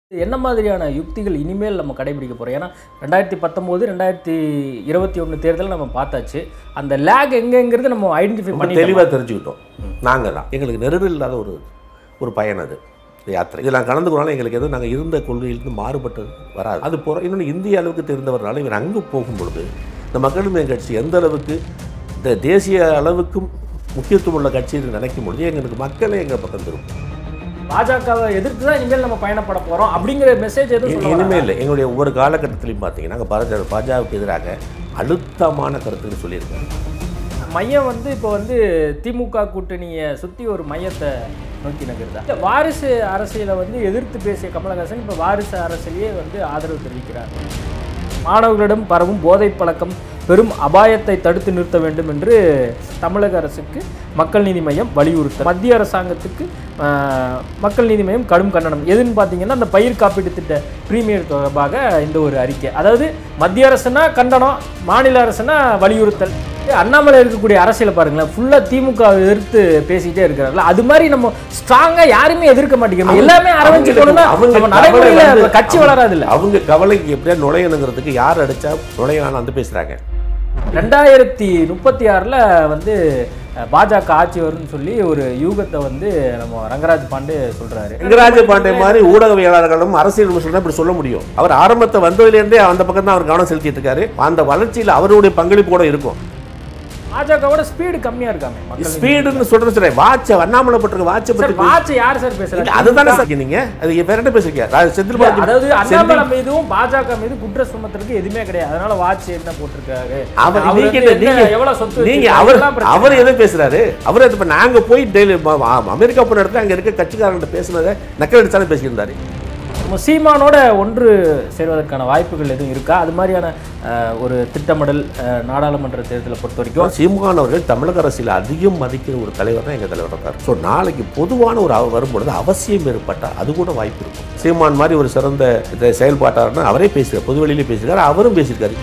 என்ன மாதிரியான யுக்திகள் இனிமேல் நம்ம கடைபிடிக்க போகிறோம் ஏன்னா ரெண்டாயிரத்தி பத்தொம்போது ரெண்டாயிரத்தி இருபத்தி ஒன்று தேர்தல் நம்ம பார்த்தாச்சு அந்த லேக் எங்கெங்கிறது நம்ம ஐடென்டிஃபை ரொம்ப பண்ணி தெளிவாக தெரிஞ்சுக்கிட்டோம் நாங்கள் தான் எங்களுக்கு நெருடல் இல்லாத ஒரு ஒரு பயணம் அது இந்த யாத்திரை இதில் நான் கலந்துக்கிறனால எங்களுக்கு எதுவும் நாங்கள் இருந்த கொள்கையிலிருந்து மாறுபட்டது வராது அது போகிற இன்னொன்று இந்திய அளவுக்கு தெரிந்தவர்னால இவர் அங்கே போகும்பொழுது இந்த மக்கள் நீதி கட்சி எந்த அளவுக்கு இந்த தேசிய அளவுக்கும் முக்கியத்துவம் உள்ள கட்சின்னு நினைக்கும் பொழுது எங்களுக்கு மக்களே எங்கள் பக்கம் திரும்பும் பாஜகவை எதிர்த்து தான் இனிமேல் நம்ம பயணப்பட போகிறோம் அப்படிங்கிற மெசேஜ் எதுவும் சொல்ல இனிமே வராங்க? இல்லை எங்களுடைய ஒவ்வொரு காலகட்டத்திலையும் பார்த்தீங்கன்னா நாங்கள் பாரத பாஜகவுக்கு எதிராக அழுத்தமான கருத்துக்கள் சொல்லியிருக்காங்க மையம் வந்து இப்போ வந்து திமுக கூட்டணியை சுற்றி ஒரு மையத்தை நோக்கி நகருதா இந்த வாரிசு அரசியலை வந்து எதிர்த்து பேசிய கமலஹாசன் இப்போ வாரிசு அரசியலையே வந்து ஆதரவு தெரிவிக்கிறார் மாணவர்களிடம் பரவும் போதைப் பழக்கம் பெரும் அபாயத்தை தடுத்து நிறுத்த வேண்டும் என்று தமிழக அரசுக்கு மக்கள் நீதி மையம் வலியுறுத்தல் மத்திய அரசாங்கத்துக்கு ஆஹ், மக்கள் நீதி மையம் கடும் கண்டனம் எதுன்னு பார்த்தீங்கன்னா அந்த பயிர் காப்பீட்டு திட்ட பிரீமியர் தொடர்பாக இந்த ஒரு அறிக்கை அதாவது மத்திய அரசுனா கண்டனம் மாநில அரசுனா வலியுறுத்தல் அண்ணாமலை இருக்கக்கூடிய அரசியலை பாருங்களேன் ஃபுல்லாக திமுக வை எதிர்த்து பேசிக்கிட்டே இருக்கிறார்கள் அது மாதிரி நம்ம ஸ்ட்ராங்காக யாருமே எதிர்க்க மாட்டேங்கிறோம் எல்லாமே அரவணைச்சு போகணும்னா அவங்க நம்ம கவலை நடைமுறையில் வந்து- கட்சி வளராது இல்லை அவங்க கவலைக்கு எப்படியா நுழையணுங்கிறதுக்கு யார் அடிச்சா நுழையலாம்னு வந்து பேசுறாங்க ரெண்டாயிரத்தி முப்பத்தி ஆறில் வந்து அஹ், பாஜக ஆட்சி வரும்னு சொல்லி ஒரு யூகத்தை வந்து நம்ம ரங்கராஜ் பாண்டே சொல்றாரு ரங்கராஜ பாண்டே மாதிரி ஊடகவியலாளர்களும் அரசியல் விமர்சனம் இப்படி சொல்ல முடியும் அவர் ஆரம்பத்தை வந்ததிலிருந்தே அந்த பக்கம் தான் அவர் கவனம் செலுத்திட்டு இருக்காரு அந்த வளர்ச்சியில் அவருடைய பங்களிப்பு கூட இருக்கும் பாஜகவோட ஸ்பீடு கம்மியா இருக்காமே மக்கள் நீதி ஸ்பீடுன்னு சொல்றது சரி வாட்ச அண்ணாமலை போட்டிருக்க வாட்சை சார் பத்தி வாட்ச் யார் சார் பேசுறாரு அதுதானே சார் நீங்க அது வேற என்ன பேசுறீங்க அது செந்தில் பாலாஜி- அதாவது அண்ணாமலை செந்தில் மீதும் பாஜக மீது குற்ற சுமத்துறதுக்கு எதுவுமே கிடையாது அதனால வாட்ச் என்ன போட்டிருக்காரு அவர் அவர் நீங்க வந்து என்ன- நீங்க எவ்வளவு சொத்து நீங்க வச்சிருக்காரு, அவர் இதெல்லாம் பிரச்சனை. அவர் எதை பேசுறாரு அவர் இப்ப நாங்க போய் டெய்லி ம- ம- அமெரிக்கா போன இடத்துல அங்க இருக்க கட்சிக்காரங்கிட்ட பேசுனதை நக்கல் அடிச்சாலும் பேசியிருந்தாரு நம்ம சீமானோட ஒன்று சேர்வதற்கான வாய்ப்புகள் எதுவும் இருக்கா அது மாதிரியான அஹ், ஒரு திட்டமிடல் அஹ், நாடாளுமன்ற தேர்தலை பொறுத்த வரைக்கும் சீமான் அவர்கள் தமிழக அரசியல் அதிகம் மதிக்கிற ஒரு தலைவர் தான் எங்கள் தலைவர் இருக்கார் ஸோ நாளைக்கு பொதுவான ஒரு அவ- வரும்பொழுது அவசியம் ஏற்பட்டால் அது கூட வாய்ப்பு இருக்கும் சீமான் மாதிரி ஒரு சிறந்த இதை செயல்பாட்டாளர்னா அவரே பேசுகிறார் பொதுவெளியிலே பேசியிருக்காரு அவரும் பேசியிருக்காரு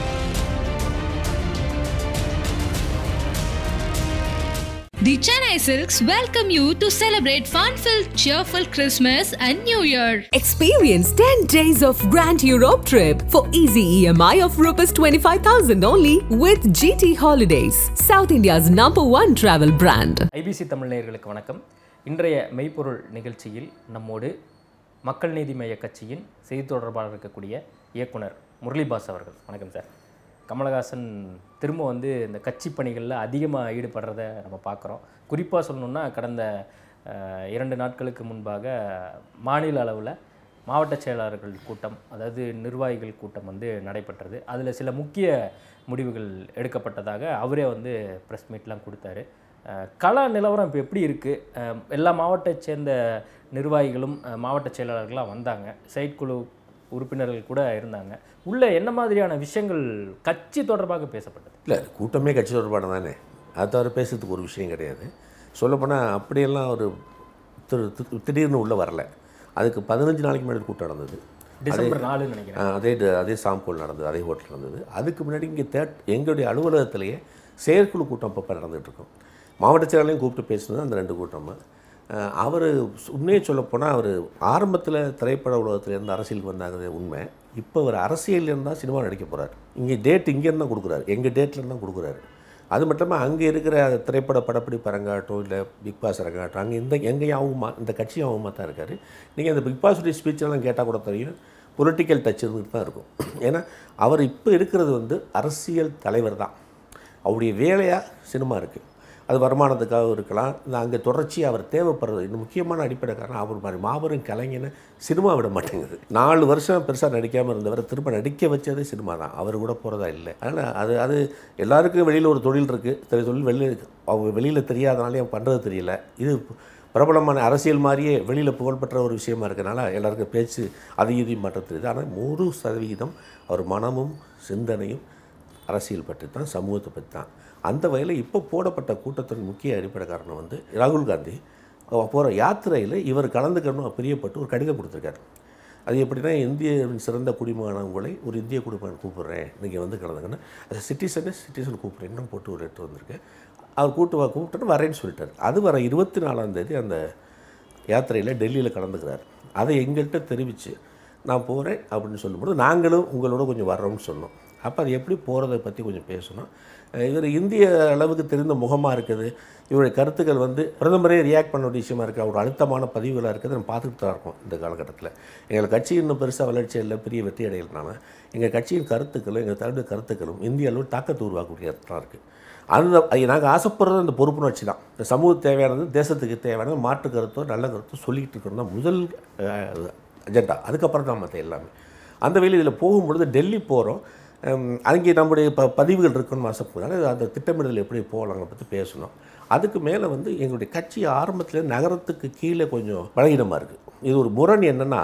The Chennai Silks welcome you to celebrate fun-filled, cheerful Christmas and New Year. Experience 10 days of Grand Europe trip for easy EMI of Rs 25,000 only with GT Holidays, South India's number one travel brand. IBC Tamil நேயர்களுக்கு வணக்கம் இன்றைய மெய்ப்பொருள் நிகழ்ச்சியில் நம்மோடு மக்கள் நீதி மைய கட்சியின் செய்தி தொடர்பாளர் இருக்கக்கூடிய இயக்குனர் முரளிபாஸ் அவர்கள் வணக்கம் சார் கமலஹாசன் திரும்ப வந்து இந்த கட்சி பணிகளில் அதிகமாக ஈடுபடுறத நம்ம பார்க்குறோம் குறிப்பாக சொல்லணுன்னா கடந்த அஹ், இரண்டு நாட்களுக்கு முன்பாக மாநில அளவில் மாவட்ட செயலாளர்கள் கூட்டம் அதாவது நிர்வாகிகள் கூட்டம் வந்து நடைபெற்றது அதில் சில முக்கிய முடிவுகள் எடுக்கப்பட்டதாக அவரே வந்து ப்ரெஸ் மீட்லாம் கொடுத்தாரு அஹ், கள நிலவரம் இப்போ எப்படி இருக்குது எல்லா மாவட்டத்தை சேர்ந்த நிர்வாகிகளும் அஹ், மாவட்ட செயலாளர்களாக வந்தாங்க செயற்குழு உறுப்பினர்கள் கூட இருந்தாங்க உள்ள என்ன மாதிரியான விஷயங்கள் கட்சி தொடர்பாக பேசப்பட்டது இல்லை கூட்டமே கட்சி தொடர்பான தானே அது தவிர பேசுறதுக்கு ஒரு விஷயம் கிடையாது சொல்லப்போனால் அப்படியெல்லாம் ஒரு திரு- திரு- திடீர்னு உள்ளே வரல அதுக்கு பதினஞ்சு நாளைக்கு முன்னாடி கூட்டம் நடந்தது டிசம்பர் நாலுன்னு நினைக்கிறேன் ஆ, அதே ட- அதே சாம்கோல் நடந்தது அதே ஹோட்டல் நடந்தது அதுக்கு முன்னாடி இங்கே தேட் எங்களுடைய அலுவலகத்திலேயே செயற்குழு கூட்டம் அப்பப்போ நடந்துகிட்டு இருக்கும் மாவட்ட செயலாளரையும் கூப்பிட்டு பேசினது அந்த ரெண்டு கூட்டமும் அவர் உண்மையை சொல்லப்போனால் அவர் ஆரம்பத்தில் திரைப்பட உலகத்தில் இருந்து அரசியலுக்கு வந்தாங்க உண்மை இப்போ அவர் அரசியல் இருந்தால் சினிமா நடிக்க போகிறார் இங்கே டேட் இங்கேருந்து தான் கொடுக்குறாரு எங்கள் டேட்லேருந்து தான் கொடுக்குறாரு அது மட்டும் இல்லாமல் அங்கே இருக்கிற திரைப்பட படப்பிடிப்பு அரங்காட்டம் இல்லை பிக் பாஸ் அரங்காட்டம் அங்கே இந்த எங்கேயாவும் இந்த கட்சி ஆகுமா தான் இருக்கார் நீங்கள் இந்த பிக் பாஸுடைய ஸ்பீச்செல்லாம் கேட்டால் கூட தெரியும் பொலிட்டிக்கல் டச் இருந்துட்டு தான் இருக்கும் ஏன்னா அவர் இப்போ இருக்கிறது வந்து அரசியல் தலைவர் தான் அவருடைய வேலையாக சினிமா இருக்குது அது வருமானத்துக்காக இருக்கலாம் இந்த அங்கே தொடர்ச்சியாக அவர் தேவைப்படுறது இந்த முக்கியமான அடிப்படை காரணம் அவர் மாதிரி மாபெரும் கலைஞனை சினிமா விட மாட்டேங்குது நாலு வருஷம் பெருசாக நடிக்காமல் இருந்தவர் திரும்ப நடிக்க வச்சதே சினிமா தான் அவர் கூட போகிறதா இல்லை அதனால் அது அது எல்லாருக்கும் வெளியில் ஒரு தொழில் இருக்குது சில தொழில் வெளியில் அவங்க வெளியில் தெரியாதனாலே அவங்க பண்ணுறது தெரியல இது பிரபலமான அரசியல் மாதிரியே வெளியில் புகழ்பெற்ற ஒரு விஷயமா இருக்கனால எல்லாருக்கும் பேச்சு அது இதையும் மாற்றம் தெரியுது ஆனால் நூறு சதவிகிதம் அவர் மனமும் சிந்தனையும் அரசியல் பற்றி தான் சமூகத்தை பற்றி தான் அந்த வகையில் இப்போ போடப்பட்ட கூட்டத்தின் முக்கிய அடிப்படை காரணம் வந்து ராகுல் காந்தி போகிற யாத்திரையில் இவர் கலந்துக்கணும் பிரியப்பட்டு ஒரு கடிதம் கொடுத்துருக்காரு அது எப்படின்னா இந்தியாவின் சிறந்த குடிமகனவங்களை ஒரு இந்திய குடிமகன் கூப்பிட்றேன் நீங்கள் வந்து கலந்துக்கணும் அது சிட்டிசனே சிட்டிசன் கூப்பிட்றேன்னு போட்டு ஒரு லெட்டர் வந்திருக்கு அவர் கூட்டு வா கூப்பிட்டுட்டு வரேன்னு சொல்லிட்டார் அது வர இருபத்தி நாலாம் தேதி அந்த யாத்திரையில் டெல்லியில் கலந்துக்கிறார் அதை எங்கள்கிட்ட தெரிவித்து நான் போகிறேன் அப்படின்னு சொல்லும்போது நாங்களும் உங்களோட கொஞ்சம் வர்றோம்னு சொன்னோம் அப்போ அது எப்படி போகிறத பற்றி கொஞ்சம் பேசணும் அஹ் இவர் இந்திய அளவுக்கு தெரிந்த முகமாக இருக்குது இவருடைய கருத்துக்கள் வந்து பிரதமரே ரியாக்ட் பண்ண வேண்டிய விஷயமா இருக்குது ஒரு அழுத்தமான பதிவுகளாக இருக்குது நம்ம பார்த்துட்டு தான் இருக்கோம் இந்த காலகட்டத்தில் எங்கள் கட்சி இன்னும் பெருசாக வளர்ச்சி இல்லை பெரிய வெற்றி அடையலனால எங்கள் கட்சியின் கருத்துக்களும் எங்கள் தலைவர் கருத்துக்களும் இந்திய அளவில் தாக்கத்தை உருவாக்கக்கூடிய கருத்தாக இருக்குது அந்த நாங்கள் ஆசைப்படுறது அந்த பொறுப்புணர்ச்சி தான் இந்த சமூகத்துக்கு தேவையானது தேசத்துக்கு தேவையானது மாற்று கருத்தோ நல்ல கருத்தோ சொல்லிக்கிட்டு இருக்கிறது தான் முதல் அஜெண்டா அதுக்கப்புறம் தான் மற்ற எல்லாமே அந்த வழியில் இதில் போகும்பொழுது டெல்லி போகிறோம் அங்கே நம்முடைய ப பதிவுகள் இருக்குன்னு ஆசைப்படுறாங்க அந்த திட்டமிடல் எப்படி போகலாங்க பற்றி பேசணும் அதுக்கு மேலே வந்து எங்களுடைய கட்சி ஆரம்பத்தில் நகரத்துக்கு கீழே கொஞ்சம் பலகீனமாக இருக்குது இது ஒரு முரண் என்னென்னா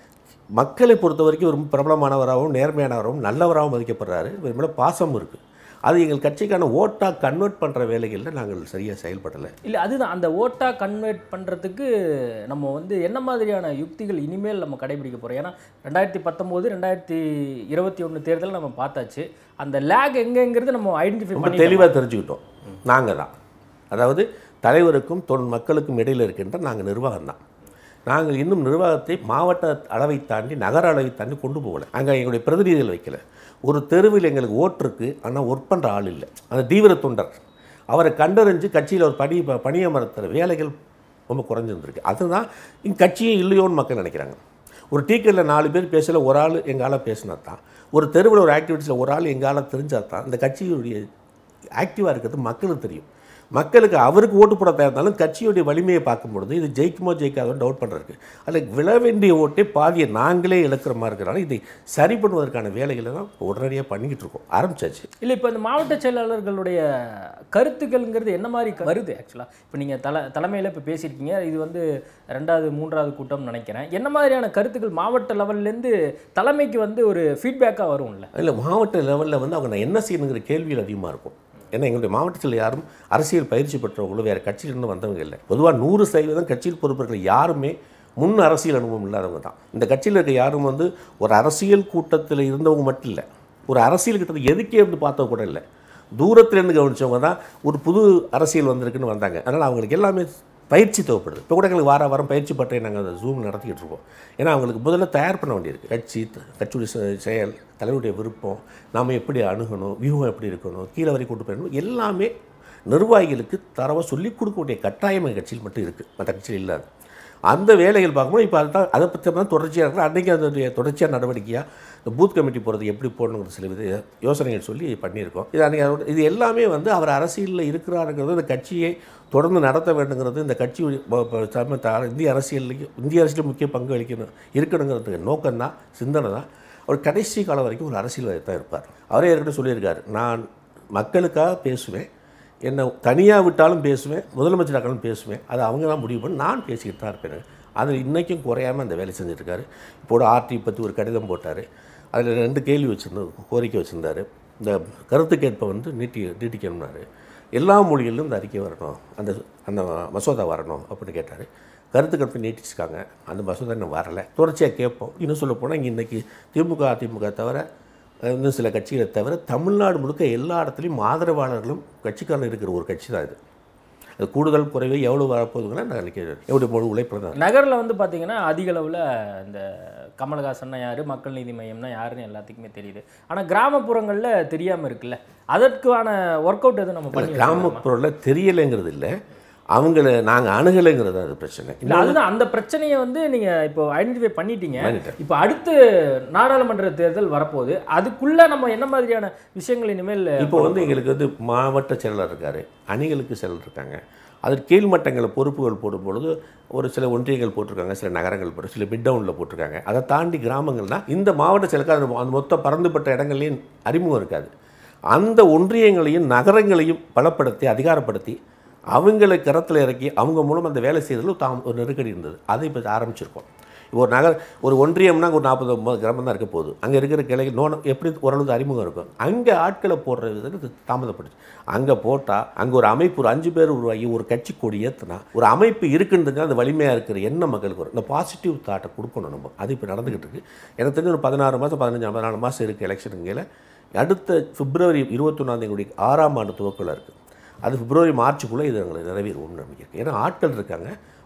மக்களை பொறுத்த வரைக்கும் ரொம்ப பிரபலமானவராகவும் நேர்மையானவராகவும் நல்லவராகவும் மதிக்கப்படுறாரு இவர் மேலே பாசம் இருக்குது அது எங்கள் கட்சிக்கான ஓட்டாக கன்வெர்ட் பண்ணுற வேலைகளில் நாங்கள் சரியாக செயல்படலை இல்லை அதுதான் அந்த ஓட்டா கன்வெர்ட் பண்ணுறதுக்கு நம்ம வந்து என்ன மாதிரியான யுக்திகள் இனிமேல் நம்ம கடைபிடிக்க போகிறோம் ஏன்னா ரெண்டாயிரத்தி பத்தொம்போது ரெண்டாயிரத்தி இருபத்தி ஒன்று தேர்தல் நம்ம பார்த்தாச்சு அந்த லேக் எங்கேங்கிறது நம்ம ஐடென்டிஃபை ரொம்ப பண்ணி தெளிவாக தெரிஞ்சுக்கிட்டோம் நாங்கள் தான் அதாவது தலைவருக்கும் தொன் மக்களுக்கும் இடையில் இருக்கின்ற நாங்கள் நிர்வாகம் தான் நாங்கள் இன்னும் நிர்வாகத்தை மாவட்ட அளவை தாண்டி நகர அளவை தாண்டி கொண்டு போகல அங்கே எங்களுடைய பிரதிநிதிகள் வைக்கல ஒரு தெருவில் எங்களுக்கு ஓட்டு ஆனால் ஒர்க் பண்ணுற ஆள் இல்லை அந்த தீவிர தொண்டர் அவரை கண்டறிஞ்சு கட்சியில் ஒரு பணி பணியமர்த்துற வேலைகள் ரொம்ப குறைஞ்சிருந்துருக்கு அதுதான் இங்கே கட்சியே இல்லையோன்னு மக்கள் நினைக்கிறாங்க ஒரு டீக்கரில் நாலு பேர் பேசல ஒரு ஆள் எங்கால் பேசினா தான் ஒரு தெருவில் ஒரு ஆக்டிவிட்டீஸில் ஒரு ஆள் எங்கால் தெரிஞ்சால் தான் இந்த கட்சியுடைய ஆக்டிவாக இருக்கிறது மக்களுக்கு தெரியும் மக்களுக்கு அவருக்கு ஓட்டு போட தேர்ந்தாலும் கட்சியுடைய வலிமையை பார்க்கும் பொழுது இது ஜெயிக்குமோ ஜெயிக்காதோன்னு டவுட் பண்ணுறதுக்கு அதில் விழ வேண்டிய ஓட்டை பாதியை நாங்களே இழக்கிற மாதிரி இருக்கிறனால இதை சரி பண்ணுவதற்கான வேலைகளை தான் இப்போ உடனடியாக பண்ணிக்கிட்டு இருக்கோம் ஆரம்பிச்சாச்சு இல்லை இப்போ இந்த மாவட்ட செயலாளர்களுடைய கருத்துக்கள்ங்கிறது என்ன மாதிரி க- வருது ஆக்சுவலாக இப்போ நீங்கள் தலை தலைமையில் இப்போ பேசியிருக்கீங்க இது வந்து ரெண்டாவது மூன்றாவது கூட்டம்னு நினைக்கிறேன் என்ன மாதிரியான கருத்துக்கள் மாவட்ட லெவல்லேருந்து தலைமைக்கு வந்து ஒரு ஃபீட்பேக்காக வரும்ல இல்லை மாவட்ட லெவலில் வந்து அவங்க நான் என்ன செய்யணுங்கிற கேள்விகள் அதிகமாக இருக்கும் ஏன்னா எங்களுடைய மாவட்டத்தில் யாரும் அரசியல் பயிற்சி பெற்றவங்களோ வேறு கட்சியிலிருந்து வந்தவங்க இல்லை பொதுவாக நூறு சதவீதம் கட்சியில் பொறுப்பிருக்கிற யாருமே முன் அரசியல் அனுபவம் இல்லாதவங்க தான் இந்த கட்சியில் இருக்க யாரும் வந்து ஒரு அரசியல் கூட்டத்தில் இருந்தவங்க மட்டும் இல்லை ஒரு அரசியல் கிட்டத்தில் எதுக்கே இருந்து பார்த்தவங்க கூட இல்லை தூரத்துலேருந்து கவனிச்சவங்க தான் ஒரு புது அரசியல் வந்திருக்குன்னு வந்தாங்க அதனால் அவங்களுக்கு எல்லாமே பயிற்சி தேவைப்படுது இப்போ கூட எங்களுக்கு வார வாரம் பயிற்சி பட்டறை நாங்கள் அந்த ஜூம் நடத்திக்கிட்டு இருக்கோம் ஏன்னா அவங்களுக்கு முதல்ல தயார் பண்ண வேண்டியிருக்கு கட்சி த- கட்சியுடைய செ- செயல் தலைவருடைய விருப்பம் நாம் எப்படி அணுகணும் வியூகம் எப்படி இருக்கணும் கீழே வரை கொண்டு போயிடணும் எல்லாமே நிர்வாகிகளுக்கு தரவை சொல்லிக் கொடுக்கக்கூடிய கட்டாயம் எங்கள் கட்சியில் மட்டும் இருக்குது மற்ற கட்சியில் இல்லாது அந்த வேலைகள் பார்க்கும்போது இப்போ அதுதான் அதை பற்றி தான் தொடர்ச்சியாக இருக்கிற அன்றைக்கி அதனுடைய தொடர்ச்சியாக நடவடிக்கையாக இந்த பூத் கமிட்டி போகிறது எப்படி போடணுங்கிற சில வித யோசனைகள் சொல்லி பண்ணியிருக்கோம் இது அன்றைக்கி அதோட இது எல்லாமே வந்து அவர் அரசியலில் இருக்கிறாருங்கிறது இந்த கட்சியை தொடர்ந்து நடத்த வேண்டுங்கிறது இந்த கட்சி ப- ப- சம- த- இந்திய அரசியல்லையும் இந்திய அரசியலில் முக்கிய பங்கு அளிக்கணும் இருக்கணுங்கிறதுக்கு நோக்கம்தான் சிந்தனை தான் அவர் கடைசி காலம் வரைக்கும் ஒரு அரசியல்வாதி தான் இருப்பார் அவரே ஏற்கனவே சொல்லியிருக்காரு நான் மக்களுக்காக பேசுவேன் என்னை தனியாக விட்டாலும் பேசுவேன் முதலமைச்சராக்காலும் பேசுவேன் அது அவங்க தான் முடிவு பண்ணி நான் பேசிக்கிட்டு தான் இருப்பேன் அது இன்றைக்கும் குறையாமல் அந்த வேலை செஞ்சுட்ருக்காரு இப்போட ஆர்டி பற்றி ஒரு கடிதம் போட்டார் அதில் ரெண்டு கேள்வி வச்சுருந்தது கோரிக்கை வச்சுருந்தாரு இந்த கருத்து கேட்பை வந்து நீட்டி நீட்டிக்கணும்னாரு எல்லா மொழிகளிலும் இந்த அறிக்கை வரணும் அந்த அந்த மசோதா வரணும் அப்படின்னு கேட்டார் கருத்து கற்பை நீட்டிச்சிருக்காங்க அந்த மசோதா இன்னும் வரலை தொடர்ச்சியாக கேட்போம் இன்னும் சொல்ல போனால் இங்கே இன்றைக்கி திமுக அதிமுக தவிர இன்னும் சில கட்சிகளை தவிர தமிழ்நாடு முழுக்க எல்லா இடத்துலையும் ஆதரவாளர்களும் கட்சிக்காரன் இருக்கிற ஒரு கட்சி தான் இது அது கூடுதல் குறைவு எவ்வளோ வரப்போகுதுங்கன்னா நான் நினைக்கிறேன் எவ்வளோ முழு உழைப்பில் தான் நகரில் வந்து பார்த்தீங்கன்னா அதிக அளவில் இந்த கமலஹாசன்னா யார் மக்கள் நீதி மையம்னா யாருன்னு எல்லாத்துக்குமே தெரியுது ஆனால் கிராமப்புறங்களில் தெரியாமல் இருக்குல்ல அதற்கான ஒர்க் அவுட் எதுவும் நம்ம பண்ணி வச்சிருக்கோமா? கிராமப்புறத்தில் தெரியலைங்கிறது இல்லை அவங்கள நாங்கள் அணுகலைங்கிறது அது பிரச்சனை இல்ல அதுதான் அந்த பிரச்சனையை வந்து நீங்க இப்போ ஐடென்டிஃபை பண்ணிட்டீங்க பண்ணிட்டேன். இப்போ அடுத்து நாடாளுமன்ற தேர்தல் வரப்போகுது அதுக்குள்ள நம்ம என்ன மாதிரியான விஷயங்கள் இனிமேல் இப்போ வந்து எங்களுக்கு வந்து மாவட்ட செயலர் இருக்கார் அணிகளுக்கு செயலர் இருக்காங்க அதற்கு கீழ்மட்டங்களை பொறுப்புகள் போடும் பொழுது ஒரு சில ஒன்றியங்கள் போட்டிருக்காங்க சில நகரங்கள் போட்டு சில மிட் டவுனில் போட்டிருக்காங்க அதை தாண்டி கிராமங்கள்னா இந்த மாவட்ட செயலுக்கு அது அந்த மொத்த பறந்துபட்ட இடங்கள்லையும் அறிமுகம் இருக்காது அந்த ஒன்றியங்களையும் நகரங்களையும் பலப்படுத்தி அதிகாரப்படுத்தி அவங்களை கரத்தில் இறக்கி அவங்க மூலம் அந்த வேலை செய்ததில் தாம் ஒரு நெருக்கடி இருந்தது அதை இப்போ ஆரம்பிச்சிருக்கோம் இப்போ ஒரு நகர் ஒரு ஒன்றியம்னா ஒரு நாற்பது ஐம்பது கிராமம் தான் இருக்க போகுது அங்கே இருக்கிற கிளைகள் நோன எப்படி ஓரளவுக்கு அறிமுகம் இருக்கும் அங்கே ஆட்களை போடுற விதத்தில் இது தாமதப்படுச்சு அங்கே போட்டால் அங்கே ஒரு அமைப்பு ஒரு அஞ்சு பேர் உருவாகி ஒரு கட்சி கொடி ஏற்றுனா ஒரு அமைப்பு இருக்குன்றதுனால அந்த வலிமையாக இருக்கிற எண்ணம் மக்களுக்கு வரும் இந்த பாசிட்டிவ் தாட்டை கொடுக்கணும் நம்ம அது இப்போ நடந்துக்கிட்டு இருக்கு எனக்கு தெரிஞ்சு ஒரு பதினாறு மாதம் பதினஞ்சு பதினாலு மாதம் இருக்குது எலெக்ஷனுங்கையில் அடுத்த பிப்ரவரி இருபத்தொன்னாந்தேதி ஆறாம் ஆண்டு துவக்கில் இருக்குது அது பிப்ரவரி மார்ச்சுக்குள்ளே இது எங்களுக்கு நிறைவேறுவோம்னு நம்பிக்கை இருக்கு ஏன்னா ஆட்கள் இருக்காங்க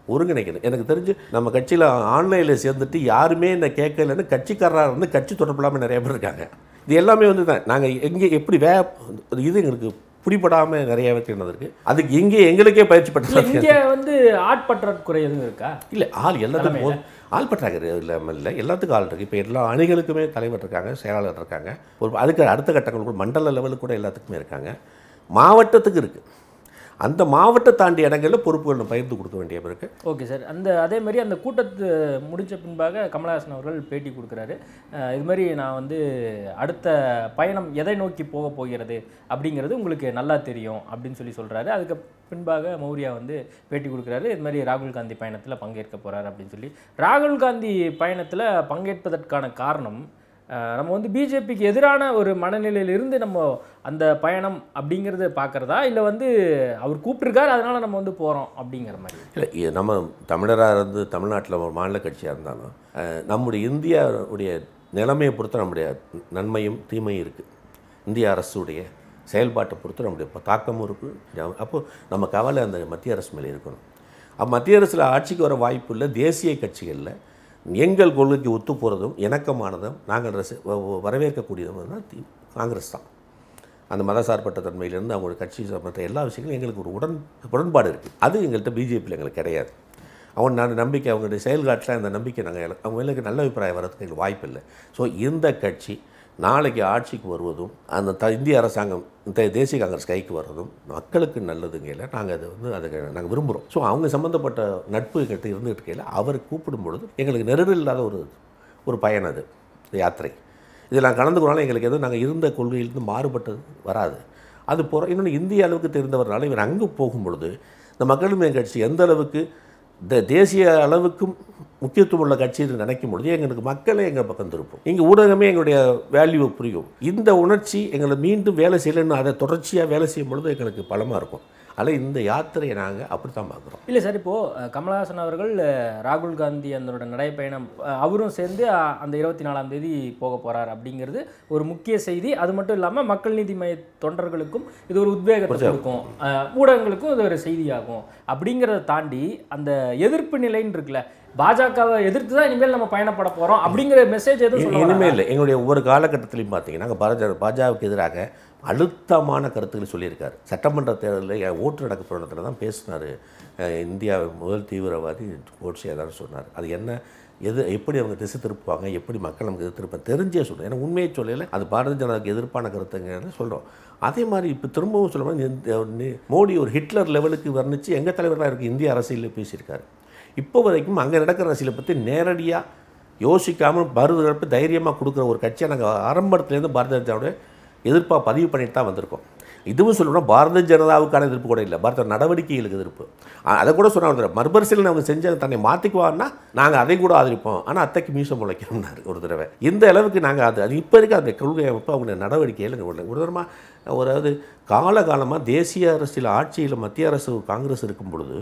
ஒருங்கிணைக்கணும் எனக்கு தெரிஞ்சு நம்ம கட்சியில் ஆன்லைனில் சேர்ந்துட்டு யாருமே என்ன கேட்கலன்னு கட்சிக்காரராக இருந்து கட்சி தொடர்பில்லாமல் நிறைய பேர் இருக்காங்க இது எல்லாமே வந்து தான் நாங்கள் எங்கே எப்படி வே இது எங்களுக்கு பிடிபடாமல் நிறைய வைக்கிறது இருக்குது அதுக்கு இங்கே எங்களுக்கே பயிற்சி இல்ல பட்டு இங்க வந்து ஆட்பற்றாக்குறை எதுவும் இருக்கா இல்லை ஆள் எல்லாத்துக்கும் போதும் ஆள் பற்றாக்குறை இல்லாமல் இல்லை எல்லாத்துக்கும் ஆள் இருக்குது இப்போ எல்லா அணிகளுக்குமே தலைவர் இருக்காங்க செயலாளர் இருக்காங்க ஒரு அதுக்கு அடுத்த கட்டங்கள் கூட மண்டல லெவலுக்கு கூட எல்லாத்துக்குமே இருக்காங்க மாவட்டத்துக்கு இருக்குது அந்த மாவட்ட தாண்டி இடங்களில் பொறுப்புகளை பகிர்ந்து கொடுக்க வேண்டிய இருக்குது ஓகே சார் அந்த அதே மாதிரி அந்த கூட்டத்து முடிச்ச பின்பாக கமலஹாசன் அவர்கள் பேட்டி கொடுக்குறாரு அஹ் இது மாதிரி நான் வந்து அடுத்த பயணம் எதை நோக்கி போக போகிறது அப்படிங்கிறது உங்களுக்கு நல்லா தெரியும் அப்படின்னு சொல்லி சொல்கிறாரு அதுக்கு பின்பாக மௌரியா வந்து பேட்டி கொடுக்குறாரு இது மாதிரி ராகுல் காந்தி பயணத்தில் பங்கேற்க போகிறாரு அப்படின்னு சொல்லி ராகுல் காந்தி பயணத்தில் பங்கேற்பதற்கான காரணம் அஹ் நம்ம வந்து பிஜேபிக்கு எதிரான ஒரு மனநிலையில இருந்து நம்ம அந்த பயணம் அப்படிங்கிறத பார்க்குறதா இல்லை வந்து அவர் கூப்பிட்டுருக்காரு அதனால நம்ம வந்து போகிறோம் அப்படிங்கிற மாதிரி இல்லை இ- நம்ம தமிழராக இருந்து தமிழ்நாட்டில் ஒரு மாநில கட்சியாக இருந்தாலும் அஹ், நம்முடைய இந்தியாவுடைய நிலைமையை பொறுத்து நம்முடைய நன்மையும் தீமையும் இருக்குது இந்திய அரசுடைய செயல்பாட்டை பொறுத்து நம்முடைய ப- தாக்கமும் இருக்குது அப்போது நம்ம கவலை அந்த மத்திய அரசு மேலே இருக்கணும் அப்போ மத்திய அரசில் ஆட்சிக்கு வர வாய்ப்பு இல்லை தேசிய கட்சிகளில் எங்கள் கொள்கைக்கு ஒத்து போகிறதும் இணக்கமானதும் நாங்கள் ரசி- வ- வ- வரவேற்கக்கூடியதும் தான் தி- காங்கிரஸ் தான் அந்த மதசார்பற்ற தன்மையிலேருந்து அவங்களோட கட்சி மற்ற எல்லா விஷயங்களும் எங்களுக்கு ஒரு உடன் உடன்பாடு இருக்குது அது எங்கள்கிட்ட பிஜேபியில் எங்களுக்கு கிடையாது அவங்க நான் நம்பிக்கை அவங்களுடைய செயல்காட்டில் அந்த நம்பிக்கை நாங்கள் அவங்க மேலே நல்ல அபிப்பிராயம் வரதுக்கு எங்களுக்கு வாய்ப்பு இல்லை ஸோ இந்த கட்சி நாளைக்கு ஆட்சிக்கு வருவதும் அந்த த இந்திய அரசாங்கம் இந்த தேசிய காங்கிரஸ் கைக்கு வர்றதும் மக்களுக்கு நல்லதுங்கையில் நாங்கள் அதை வந்து அதை நாங்கள் விரும்புகிறோம் ஸோ அவங்க சம்மந்தப்பட்ட நட்பு கிட்ட இருந்துகிட்டு இருக்கையில் அவர் கூப்பிடும் பொழுது எங்களுக்கு நெருடல் இல்லாத ஒரு ஒரு பயணம் அது இந்த யாத்திரை இதில் நான் கலந்துக்கிறனால எங்களுக்கு எதுவும் நாங்கள் இருந்த கொள்கையிலிருந்து மாறுபட்டது வராது அது போகிற இன்னொன்று இந்திய அளவுக்கு தெரிந்தவர்னால இவர் அங்கே போகும்பொழுது இந்த மக்கள் மேல் கட்சி எந்த அளவுக்கு இந்த தேசிய அளவுக்கும் முக்கியத்துவம் உள்ள கட்சி என்று நினைக்கும் பொழுது எங்களுக்கு மக்களே எங்கள் பக்கம் திருப்போம் இங்கே ஊடகமே எங்களுடைய வேல்யூவை புரியும் இந்த உணர்ச்சி எங்களை மீண்டும் வேலை செய்யலைன்னு அதை தொடர்ச்சியாக வேலை செய்யும் பொழுது எங்களுக்கு பலமாக இருக்கும் அதில் இந்த யாத்திரையை நாங்கள் அப்படி தான் பார்க்குறோம் இல்லை சார் இப்போது கமலஹாசன் அவர்கள் அஹ், ராகுல் காந்தி அதனோட நடைப்பயணம் அஹ், அவரும் சேர்ந்து அஹ், அந்த இருபத்தி நாலாம் தேதி போக போகிறார் அப்படிங்கிறது ஒரு முக்கிய செய்தி அது மட்டும் இல்லாமல் மக்கள் நீதி மைய தொண்டர்களுக்கும் இது ஒரு உத்வேகத்தை கொடுக்கும் அஹ், ஊடகங்களுக்கும் இது ஒரு செய்தியாகும் அப்படிங்கிறத தாண்டி அந்த எதிர்ப்பு நிலைன்னு இருக்குல்ல பாஜகவை எதிர்த்து தான் இனிமேல் நம்ம பயணப்பட போகிறோம் அப்படிங்கிற மெசேஜ் எதுவும் சொல்ல இனிமேல் வராரா? இல்லை எங்களுடைய ஒவ்வொரு காலகட்டத்திலையும் பார்த்தீங்கன்னா நாங்கள் பாரத பாஜகவுக்கு எதிராக அழுத்தமான கருத்துக்களை சொல்லியிருக்காரு சட்டமன்ற தேர்தலில் என் ஓட்டு நடக்க போனதில் தான் பேசினார் இந்தியாவின் முதல் தீவிரவாதி கோட்ஸே தான் சொன்னார் அது என்ன எது எப்படி அவங்க திசை திருப்புவாங்க எப்படி மக்கள் நமக்கு எதிர்த்து திருப்ப தெரிஞ்சே சொல்கிறேன் ஏன்னா உண்மையை சொல்லல அது பாரதிய ஜனதாவுக்கு எதிர்ப்பான கருத்துங்கிறத சொல்கிறோம் அதே மாதிரி இப்போ திரும்பவும் சொல்லும்போது இந்த நி- மோடி ஒரு ஹிட்லர் லெவலுக்கு வர்ணித்து எங்கள் தலைவராக இருக்குது இந்திய அரசியலில் பேசியிருக்காரு இப்போ வரைக்கும் அங்கே நடக்கிற அரசியலை பற்றி நேரடியாக யோசிக்காமல் பருவப்பு தைரியமாக கொடுக்குற ஒரு கட்சியை நாங்கள் ஆரம்பத்துலேருந்து பாரதிய ஜனதாவோட எதிர்ப்பாக பதிவு பண்ணிட்டு தான் வந்திருக்கோம் இதுவும் சொல்லணும்னா பாரதிய ஜனதாவுக்கான எதிர்ப்பு கூட இல்லை பாரத நடவடிக்கைகளுக்கு எதிர்ப்பு அ- அதை கூட சொன்னாங்க மறுபரிசீலனை அவங்க செஞ்சு தன்னை மாற்றிக்குவான்னா நாங்கள் அதை கூட ஆதரிப்போம் ஆனால் அத்தைக்கு மீசம் முளைக்கணும்னாரு ஒரு தடவை இந்த அளவுக்கு நாங்கள் அது அது இப்போ இருக்க அந்த கொள்கை அமைப்பு அவங்க நடவடிக்கையில் ஒரு ஒரு தரமாக ஒரு அதாவது காலகாலமாக தேசிய அரசியல் ஆட்சியில் மத்திய அரசு காங்கிரஸ் இருக்கும் பொழுது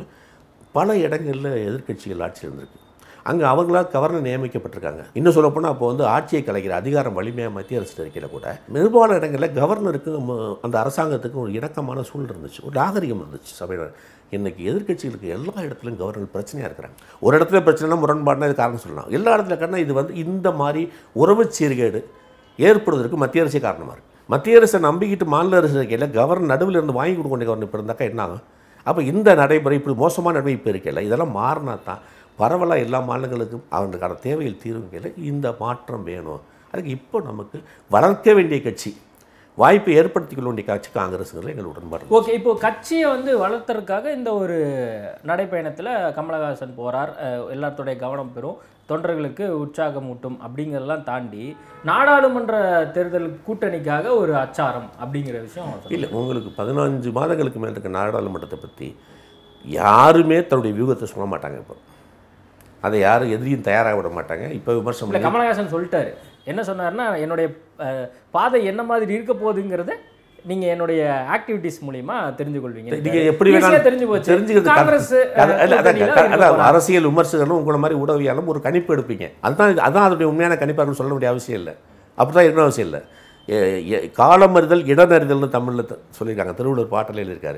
பல இடங்களில் எதிர்க்கட்சிகள் ஆட்சியில் இருந்திருக்கு அங்கே அவங்களாக கவர்னர் நியமிக்கப்பட்டிருக்காங்க இன்னும் சொல்லப்போனால் அப்போ வந்து ஆட்சியை கலைக்கிற அதிகாரம் வலிமையாக மத்திய அரசு இருக்கையில் கூட பெரும்பாலான இடங்களில் கவர்னருக்கு ம- அந்த அரசாங்கத்துக்கு ஒரு இணக்கமான சூழல் இருந்துச்சு ஒரு நாகரிகம் இருந்துச்சு சபையில் இன்னைக்கு எதிர்க்கட்சிகளுக்கு எல்லா இடத்துலையும் கவர்னர் பிரச்சனையாக இருக்கிறாங்க ஒரு இடத்துல பிரச்சனைனா முரண்பாடுனா இது காரணம் சொல்லலாம் எல்லா இடத்துல காரணம் இது வந்து இந்த மாதிரி உறவு சீர்கேடு ஏற்படுவதற்கு மத்திய அரசே காரணமாக இருக்குது மத்திய அரசை நம்பிக்கிட்டு மாநில அரசு இருக்கையில் கவர்னர் நடுவில் இருந்து வாங்கி கொடுக்க வேண்டிய கவர்னர் இப்போ இருந்தாக்கா என்ன ஆகும் அப்போ இந்த நடைமுறை இப்படி மோசமான நடைமுறை இப்போ இருக்கையில் இதெல்லாம் மாறினா தான் பரவலாக எல்லா மாநிலங்களுக்கும் அவங்களுக்கான தேவைகள் தீர்வுகையில் இந்த மாற்றம் வேணும் அதுக்கு இப்போ நமக்கு வளர்க்க வேண்டிய கட்சி வாய்ப்பை ஏற்படுத்திக் கொள்ள வேண்டிய கட்சி காங்கிரஸுங்கிறது எங்கள் உடன்பாடு ஓகே இப்போ கட்சியை வந்து வளர்த்தறதுக்காக இந்த ஒரு நடைப்பயணத்தில் கமலஹாசன் போகிறார் எல்லாத்தோடைய கவனம் பெறும் தொண்டர்களுக்கு உற்சாகம் ஊட்டும் அப்படிங்கிறதெல்லாம் தாண்டி நாடாளுமன்ற தேர்தல் கூட்டணிக்காக ஒரு அச்சாரம் அப்படிங்கிற விஷயம் சொல்றாரு. இல்லை உங்களுக்கு பதினஞ்சு மாதங்களுக்கு மேலே இருக்க நாடாளுமன்றத்தை பற்றி யாருமே தன்னுடைய வியூகத்தை சொல்ல மாட்டாங்க இப்போ அதை யாரும் எதிரியும் தயாராக விட மாட்டாங்க இப்போ விமர்சனம் இல்ல பண்ணி- கமலஹாசன் சொல்லிட்டாரு என்ன சொன்னாருன்னா என்னுடைய அஹ், பாதை என்ன மாதிரி இருக்க போகுதுங்கிறத நீங்க என்னுடைய ஆக்டிவிட்டிஸ் மூலியமா தெரிஞ்சு கொள்வீங்க நீங்க எப்படி Easy ஆ வேணாலும் தெரிஞ்சு போச்சு தெரிஞ்சுக்கிறது காங்கிரஸ் கரெக்ட். அது- அது- அதான் கூட்டணியில க- இருக்க அதான் போறாங்க. அரசியல் விமர்சகர்களும் உங்களை மாதிரி ஊடகவியாலும் ஒரு கணிப்பு எடுப்பீங்க அதுதான் இது- அதான் அதனுடைய உண்மையான கணிப்பாக சொல்ல வேண்டிய அவசியம் இல்லை அப்படி தான் இருக்கணும் அவசியம் இல்லை எ- எ- காலமறிதல் இடனறிதல்னு தமிழில் சொல்லியிருக்காங்க திருவள்ளுவர் பாட்டில் இருக்காரு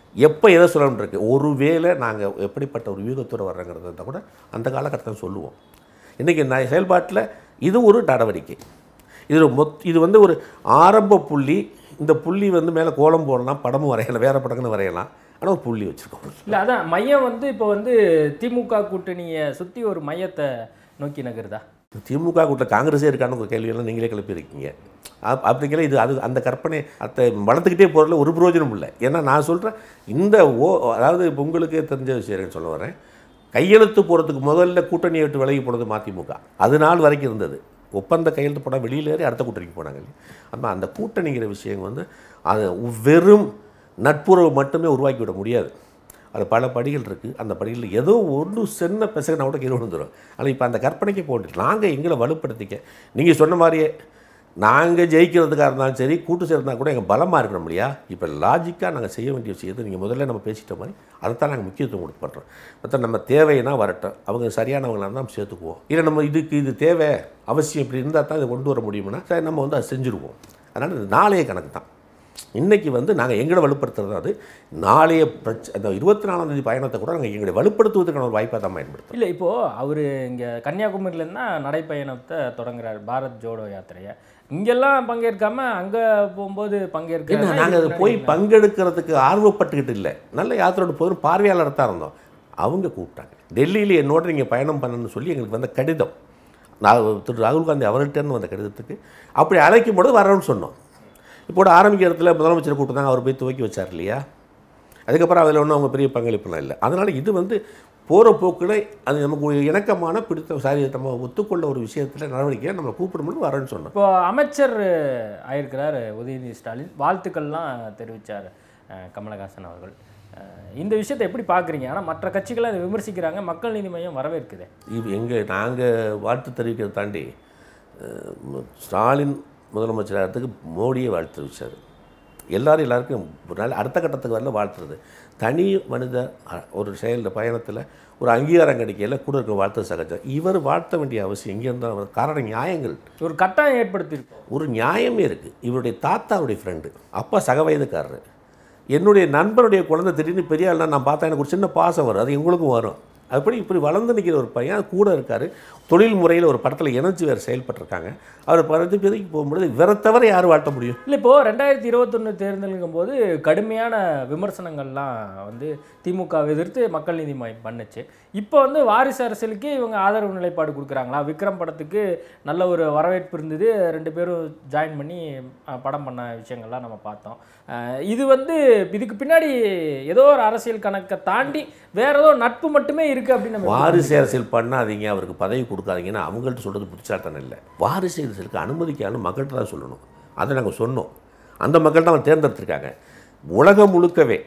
எப்போ எதை சொல்லணும் இருக்கு ஒருவேளை நாங்கள் எப்படிப்பட்ட ஒரு வியூகத்தோடு வர்றோங்கிறத கூட அந்த காலகட்டத்தில் சொல்லுவோம் இன்றைக்கி நான் செயல்பாட்டில் இது ஒரு நடவடிக்கை இது ஒரு மொத் இது வந்து ஒரு ஆரம்ப புள்ளி இந்த புள்ளி வந்து மேலே கோலம் போடலாம் படமும் வரையலாம் வேறு படங்களும் வரையலாம் ஆனால் ஒரு புள்ளி வச்சுருக்கோம் இல்லை அதான் மையம் வந்து இப்போ வந்து திமுக கூட்டணியை சுற்றி ஒரு மையத்தை நோக்கி நகருதா திமுக கூட்டில் காங்கிரஸே இருக்கான்னு ஒரு கேள்வியெல்லாம் நீங்களே கிளப்பியிருக்கீங்க அப் அப்படிங்கிற இது அது அந்த கற்பனை அத்தை வளர்த்துக்கிட்டே போகிறதுல ஒரு பிரயோஜனம் இல்லை ஏன்னா நான் சொல்கிறேன் இந்த ஓ அதாவது இப்போ உங்களுக்கே தெரிஞ்ச விஷயம் சொல்ல வரேன் கையெழுத்து போகிறதுக்கு முதல்ல கூட்டணியை விட்டு விலகி போனது மதிமுக அது நாள் வரைக்கும் இருந்தது ஒப்பந்த கையெழுத்து போனால் வெளியில ஏறி அடுத்த கூட்டணிக்கு போனாங்க இல்லையா அப்போ அந்த கூட்டணிங்கிற விஷயம் வந்து அது வெறும் நட்புறவு மட்டுமே உருவாக்கி விட முடியாது அது பல படிகள் இருக்குது அந்த படிகளில் ஏதோ ஒன்று சின்ன பெசகனா கூட கீழே விழுந்துடும் ஆனால் இப்போ அந்த கற்பனைக்கு போட்டு நாங்கள் எங்களை வலுப்படுத்திக்க நீங்கள் சொன்ன மாதிரியே நாங்கள் ஜெயிக்கிறதுக்காக இருந்தாலும் சரி கூட்டு சேர்ந்தா கூட எங்கள் பலமாக இருக்கணும் இல்லையா இப்போ லாஜிக்காக நாங்கள் செய்ய வேண்டிய விஷயத்தை நீங்கள் முதல்ல நம்ம பேசிட்ட மாதிரி அதைத்தான் நாங்கள் முக்கியத்துவம் கொடுத்து பண்ணுறோம் மற்ற நம்ம தேவைன்னா வரட்டும் அவங்க சரியானவங்களாக இருந்தால் நம்ம சேர்த்துக்குவோம் இல்லை நம்ம இதுக்கு இது தேவை அவசியம் இப்படி இருந்தால் தான் இதை கொண்டு வர முடியும்னா சரி நம்ம வந்து அதை செஞ்சுருவோம் அதனால் இது நாளைய கணக்கு தான் இன்றைக்கி வந்து நாங்கள் எங்களை வலுப்படுத்துறது அது நாளைய பிரச்ச அந்த இருபத்தி நாலாம் தேதி பயணத்தை கூட நாங்கள் எங்களை வலுப்படுத்துவதற்கான ஒரு வாய்ப்பாக தான் பயன்படுத்தும் இல்லை இப்போது அவர் இங்கே கன்னியாகுமரியிலேருந்து தான் நடைப்பயணத்தை தொடங்குறாரு பாரத் ஜோடோ யாத்திரையை இங்கெல்லாம் பங்கேற்காம அங்கே போகும்போது என்ன பங்கேற்க நாங்கள் அதை போய் பங்கெடுக்கிறதுக்கு ஆர்வப்பட்டுக்கிட்டு இல்லை நல்ல யாத்திரோட போதும் பார்வையாளர் தான் இருந்தோம் அவங்க கூப்பிட்டாங்க டெல்லியில் என்னோட நீங்கள் பயணம் பண்ணணும்னு சொல்லி எங்களுக்கு வந்த கடிதம் நான் திரு ராகுல் காந்தி அவர்கிட்டருந்து வந்த கடிதத்துக்கு அப்படி அழைக்கும் பொழுது வரணும்னு சொன்னோம் இப்போ கூட ஆரம்பிக்கிற இடத்துல முதலமைச்சர் கூப்பிட்டு அவர் போய் துவக்கி வச்சார் இல்லையா அதுக்கப்புறம் அதில் ஒன்றும் அவங்க பெரிய பங்களிப்புலாம் இல்லை அதனால் இது வந்து போகிற போக்கில் அது நமக்கு ஒரு இணக்கமான பிடித்த சாரி நம்ம ஒத்துக்கொள்ள ஒரு விஷயத்தில் நடவடிக்கையை நம்ம கூப்பிடும்போது வரேன்னு சொன்னோம் இப்போ அமைச்சர் ஆயிருக்கிறார் உதயநிதி ஸ்டாலின் வாழ்த்துக்கள்லாம் தெரிவித்தார் கமலஹாசன் அவர்கள் அஹ், இந்த விஷயத்தை எப்படி பார்க்குறீங்க ஆனால் மற்ற கட்சிகளை அதை விமர்சிக்கிறாங்க மக்கள் நீதி மையம் வரவேற்குது இது எங்கே நாங்கள் வாழ்த்து தெரிவிக்கிறத தாண்டி அஹ், மு- ஸ்டாலின் முதலமைச்சராகிறதுக்கு மோடியே வாழ்த்து தெரிவித்தார் எல்லாரும் எல்லாருக்கும் ஒரு நாள் அடுத்த கட்டத்துக்கு வரல வாழ்த்துறது தனி மனித அ- ஒரு செயல் பயணத்தில் ஒரு அங்கீகாரம் கிடைக்கல கூட இருக்க வாழ்த்து சகஜம் இவர் வாழ்த்த வேண்டிய அவசியம் எங்கே இருந்தால் காரணம் நியாயங்கள் ஒரு கட்டாயம் ஏற்படுத்தியிருக்கோம் ஒரு நியாயமே இருக்குது இவருடைய தாத்தாவுடைய ஃப்ரெண்டு அப்பா சக வயதுக்காரரு என்னுடைய நண்பருடைய குழந்தை திடீர்னு பெரிய ஆள்னா நான் பார்த்தா எனக்கு ஒரு சின்ன பாசம் வரும் அது எங்களுக்கும் வரும் அப்படி இப்படி வளர்ந்து நிற்கிற ஒரு பையன் கூட இருக்கார் தொழில் முறையில் ஒரு படத்தில் இணைஞ்சு வேறு செயல்பட்டிருக்காங்க அவர் பறந்து பிறகு போகும்பொழுது இவரை தவிர யார் வாழ்த்த முடியும் இல்லை இப்போது ரெண்டாயிரத்தி இருபத்தொன்று தேர்தலுங்கும் போது கடுமையான விமர்சனங்கள்லாம் வந்து திமுக எதிர்த்து மக்கள் நீதி மையம் பண்ணுச்சு இப்போ வந்து வாரிசு அரசியலுக்கு இவங்க ஆதரவு நிலைப்பாடு கொடுக்குறாங்களா விக்ரம் படத்துக்கு நல்ல ஒரு வரவேற்பு இருந்தது ரெண்டு பேரும் ஜாயின் பண்ணி அஹ், படம் பண்ண விஷயங்கள்லாம் நம்ம பார்த்தோம் அஹ், இது வந்து இதுக்கு பின்னாடி ஏதோ ஒரு அரசியல் கணக்கை தாண்டி வேற ஏதோ நட்பு மட்டுமே இருக்குது அப்படின்னு நம்ம வாரிசு அரசியல் பண்ணாதீங்க அவருக்கு பதவி கொடுக்காதீங்கன்னு அவங்கள்ட்ட சொல்கிறது புத்திசாலித்தனம் இல்லை வாரிசு அரசியலுக்கு அனுமதிக்கான்னு மக்கள்கிட்ட தான் சொல்லணும் அதை நாங்கள் சொன்னோம் அந்த மக்கள் தான் தேர்ந்தெடுத்திருக்காங்க உலகம் முழுக்கவே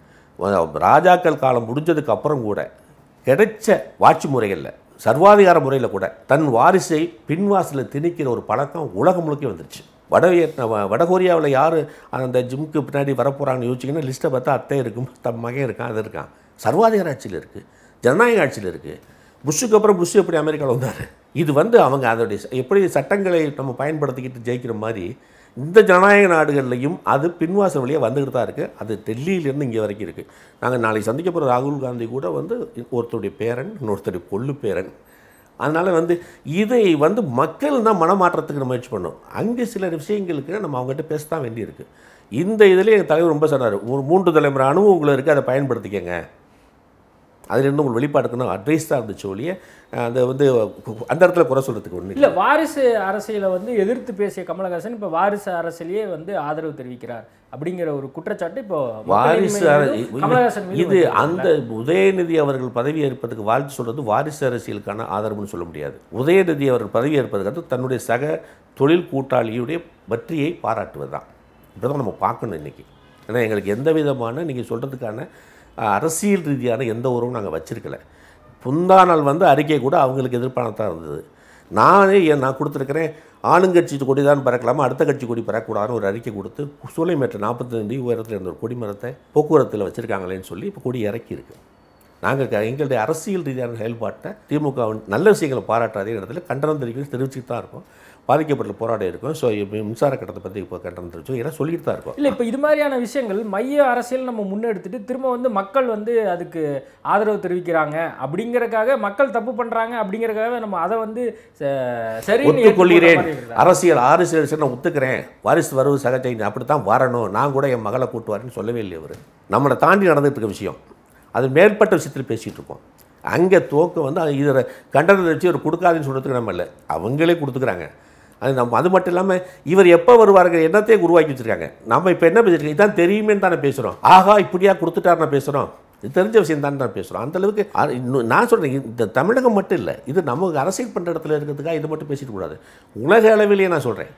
வ- ராஜாக்கள் காலம் முடிஞ்சதுக்கு அப்புறம் கூட கிடைச்ச ஆட்சி முறைகளில் சர்வாதிகார முறையில் கூட தன் வாரிசை பின்வாசலில் திணிக்கிற ஒரு பழக்கம் உலகம் முழுக்க வந்துருச்சு வட வியட்நா வடகொரியாவில் யார் அந்த ஜிம்க்கு பின்னாடி வரப்போகிறாங்கன்னு யோசிச்சிங்கன்னா லிஸ்ட்டை பார்த்தா அத்தை இருக்கும் தன் மகன் இருக்கான் அது இருக்கான் சர்வாதிகார ஆட்சியில் இருக்குது ஜனநாயக ஆட்சியில் இருக்குது புஷ்ஷுக்கு அப்புறம் புஷ் எப்படி அமெரிக்காவில் வந்தார் இது வந்து அவங்க அதோடைய ச- எப்படி சட்டங்களை நம்ம பயன்படுத்திக்கிட்டு ஜெயிக்கிற மாதிரி இந்த ஜனநாயக நாடுகள்லையும் அது பின்வாசல் வழியாக வந்துக்கிட்டு தான் இருக்குது அது டெல்லியிலேருந்து இங்கே வரைக்கும் இருக்குது நாங்கள் நாளைக்கு சந்திக்க போகிற ராகுல் காந்தி கூட வந்து ஒருத்தருடைய பேரன் இன்னொருத்தருடைய கொள்ளு பேரன் அதனால் வந்து இதை வந்து மக்கள் தான் மனமாற்றத்துக்கு நம்ம முயற்சி பண்ணோம் அங்கே சில விஷயங்களுக்கு நம்ம அவங்ககிட்ட பேச தான் வேண்டியிருக்கு இந்த இதில் எங்கள் தலைவர் ரொம்ப சொன்னார் ஒரு மூன்று தலைமுறை அனுபவங்கள் இருக்குது அதை பயன்படுத்திக்கங்க அதிலிருந்து உங்களுக்கு வெளிப்பாடுக்குன்னு அட்வைஸ் தான் இருந்துச்சு ஒழிய அதை வந்து அந்த இடத்துல குறை சொல்கிறதுக்கு ஒன்று இல்ல வாரிசு அரசியலை வந்து எதிர்த்து பேசிய கமலஹாசன் இப்ப வாரிசு அரசியலையே வந்து ஆதரவு தெரிவிக்கிறார் அப்படிங்கிற ஒரு குற்றச்சாட்டு இப்போ மக்கள் வாரிசு நீதி அர- மையம் மீதும் கமலஹாசன் மீதும் இது வைக்கிறாங்க. அந்த உதயநிதி அவர்கள் பதவி ஏற்பதற்கு வாழ்த்து சொல்றது வாரிசு அரசியலுக்கான ஆதரவுன்னு சொல்ல முடியாது உதயநிதி அவர்கள் பதவி ஏற்பதற்கு தன்னுடைய சக தொழில் கூட்டாளியுடைய வெற்றியை பாராட்டுவது தான் இப்படி தான் நம்ம பார்க்கணும் இன்னைக்கு ஏன்னா எங்களுக்கு எந்த விதமான நீங்கள் சொல்கிறதுக்கான அரசியல் ரீதியான எந்த உறவும் நாங்கள் வச்சிருக்கல புந்தா நாள் வந்து அறிக்கை கூட அவங்களுக்கு எதிர்ப்பானதான் இருந்தது நானே ஏன் நான் கொடுத்துருக்கிறேன் ஆளுங்கட்சி கொடி தான் பறக்கலாமா அடுத்த கட்சி கொடி பறக்கக்கூடாதுன்னு ஒரு அறிக்கை கொடுத்து சூளைமேட்டு நாற்பத்தஞ்சு உயரத்தில் இருந்த ஒரு கொடி மரத்தை போக்குவரத்தில் வச்சுருக்காங்களேன்னு சொல்லி இப்போ கொடி இறக்கியிருக்கு நாங்கள் எங்களுடைய அரசியல் ரீதியான செயல்பாட்டை திமுக நல்ல விஷயங்களை பாராட்டாதே இடத்துல கண்டனம் தெரிவிக்க தெரிவிச்சுட்டு தான் இருக்கோம் பாதிக்கப்பட்ட போராடி இருக்கோம் ஸோ மின்சார கட்டத்தை பற்றி இப்போ கண்டனம் தெரிவிச்சோம் ஏன்னா சொல்லிட்டு தான் இருக்கோம் இல்லை இப்போ இது மாதிரியான விஷயங்கள் மைய அரசியல் நம்ம முன்னெடுத்துட்டு திரும்ப வந்து மக்கள் வந்து அதுக்கு ஆதரவு தெரிவிக்கிறாங்க அப்படிங்கறக்காக மக்கள் தப்பு பண்றாங்க அப்படிங்கறக்காக நம்ம அதை வந்து ச- சரின்னு ஒத்துக்கொள்கிறேன் ஏற்றுக்கொள்ற மாதிரி இருக்குதா? அரசியல் அரசியல் நான் ஒத்துக்கிறேன் வாரிசு வரவு சகஜை அப்படி தான் வரணும் நான் கூட என் மகளை கூட்டு வரேன்னு சொல்லவே இல்லை அவர் நம்மளை தாண்டி நடந்துட்டு இருக்க விஷயம் அது மேற்பட்ட விஷயத்தில் பேசிகிட்டு இருக்கோம் அங்கே துவக்கம் வந்து அது இதில் கண்டனத்தை வச்சு இவர் கொடுக்காதுன்னு சொல்கிறதுக்கு நம்ம இல்லை அவங்களே கொடுத்துக்கிறாங்க அது நம்ம அது மட்டும் இல்லாமல் இவர் எப்போ வருவாருங்க என்னத்தையே உருவாக்கி வச்சுருக்காங்க நம்ம இப்போ என்ன பேசிருக்கோம் இதான் தெரியுமேன்னு தானே பேசுகிறோம் ஆஹா இப்படியா கொடுத்துட்டாருன்னு பேசுகிறோம் இது தெரிஞ்ச விஷயம் தான் நான் பேசுகிறோம் அந்தளவுக்கு இன்னும் நான் சொல்கிறேன் இந்த தமிழகம் மட்டும் இல்லை இது நமக்கு அரசியல் பண்ணுற இடத்துல இருக்கிறதுக்காக இது மட்டும் பேசிட்டு கூடாது உலக அளவிலேயே நான் சொல்கிறேன்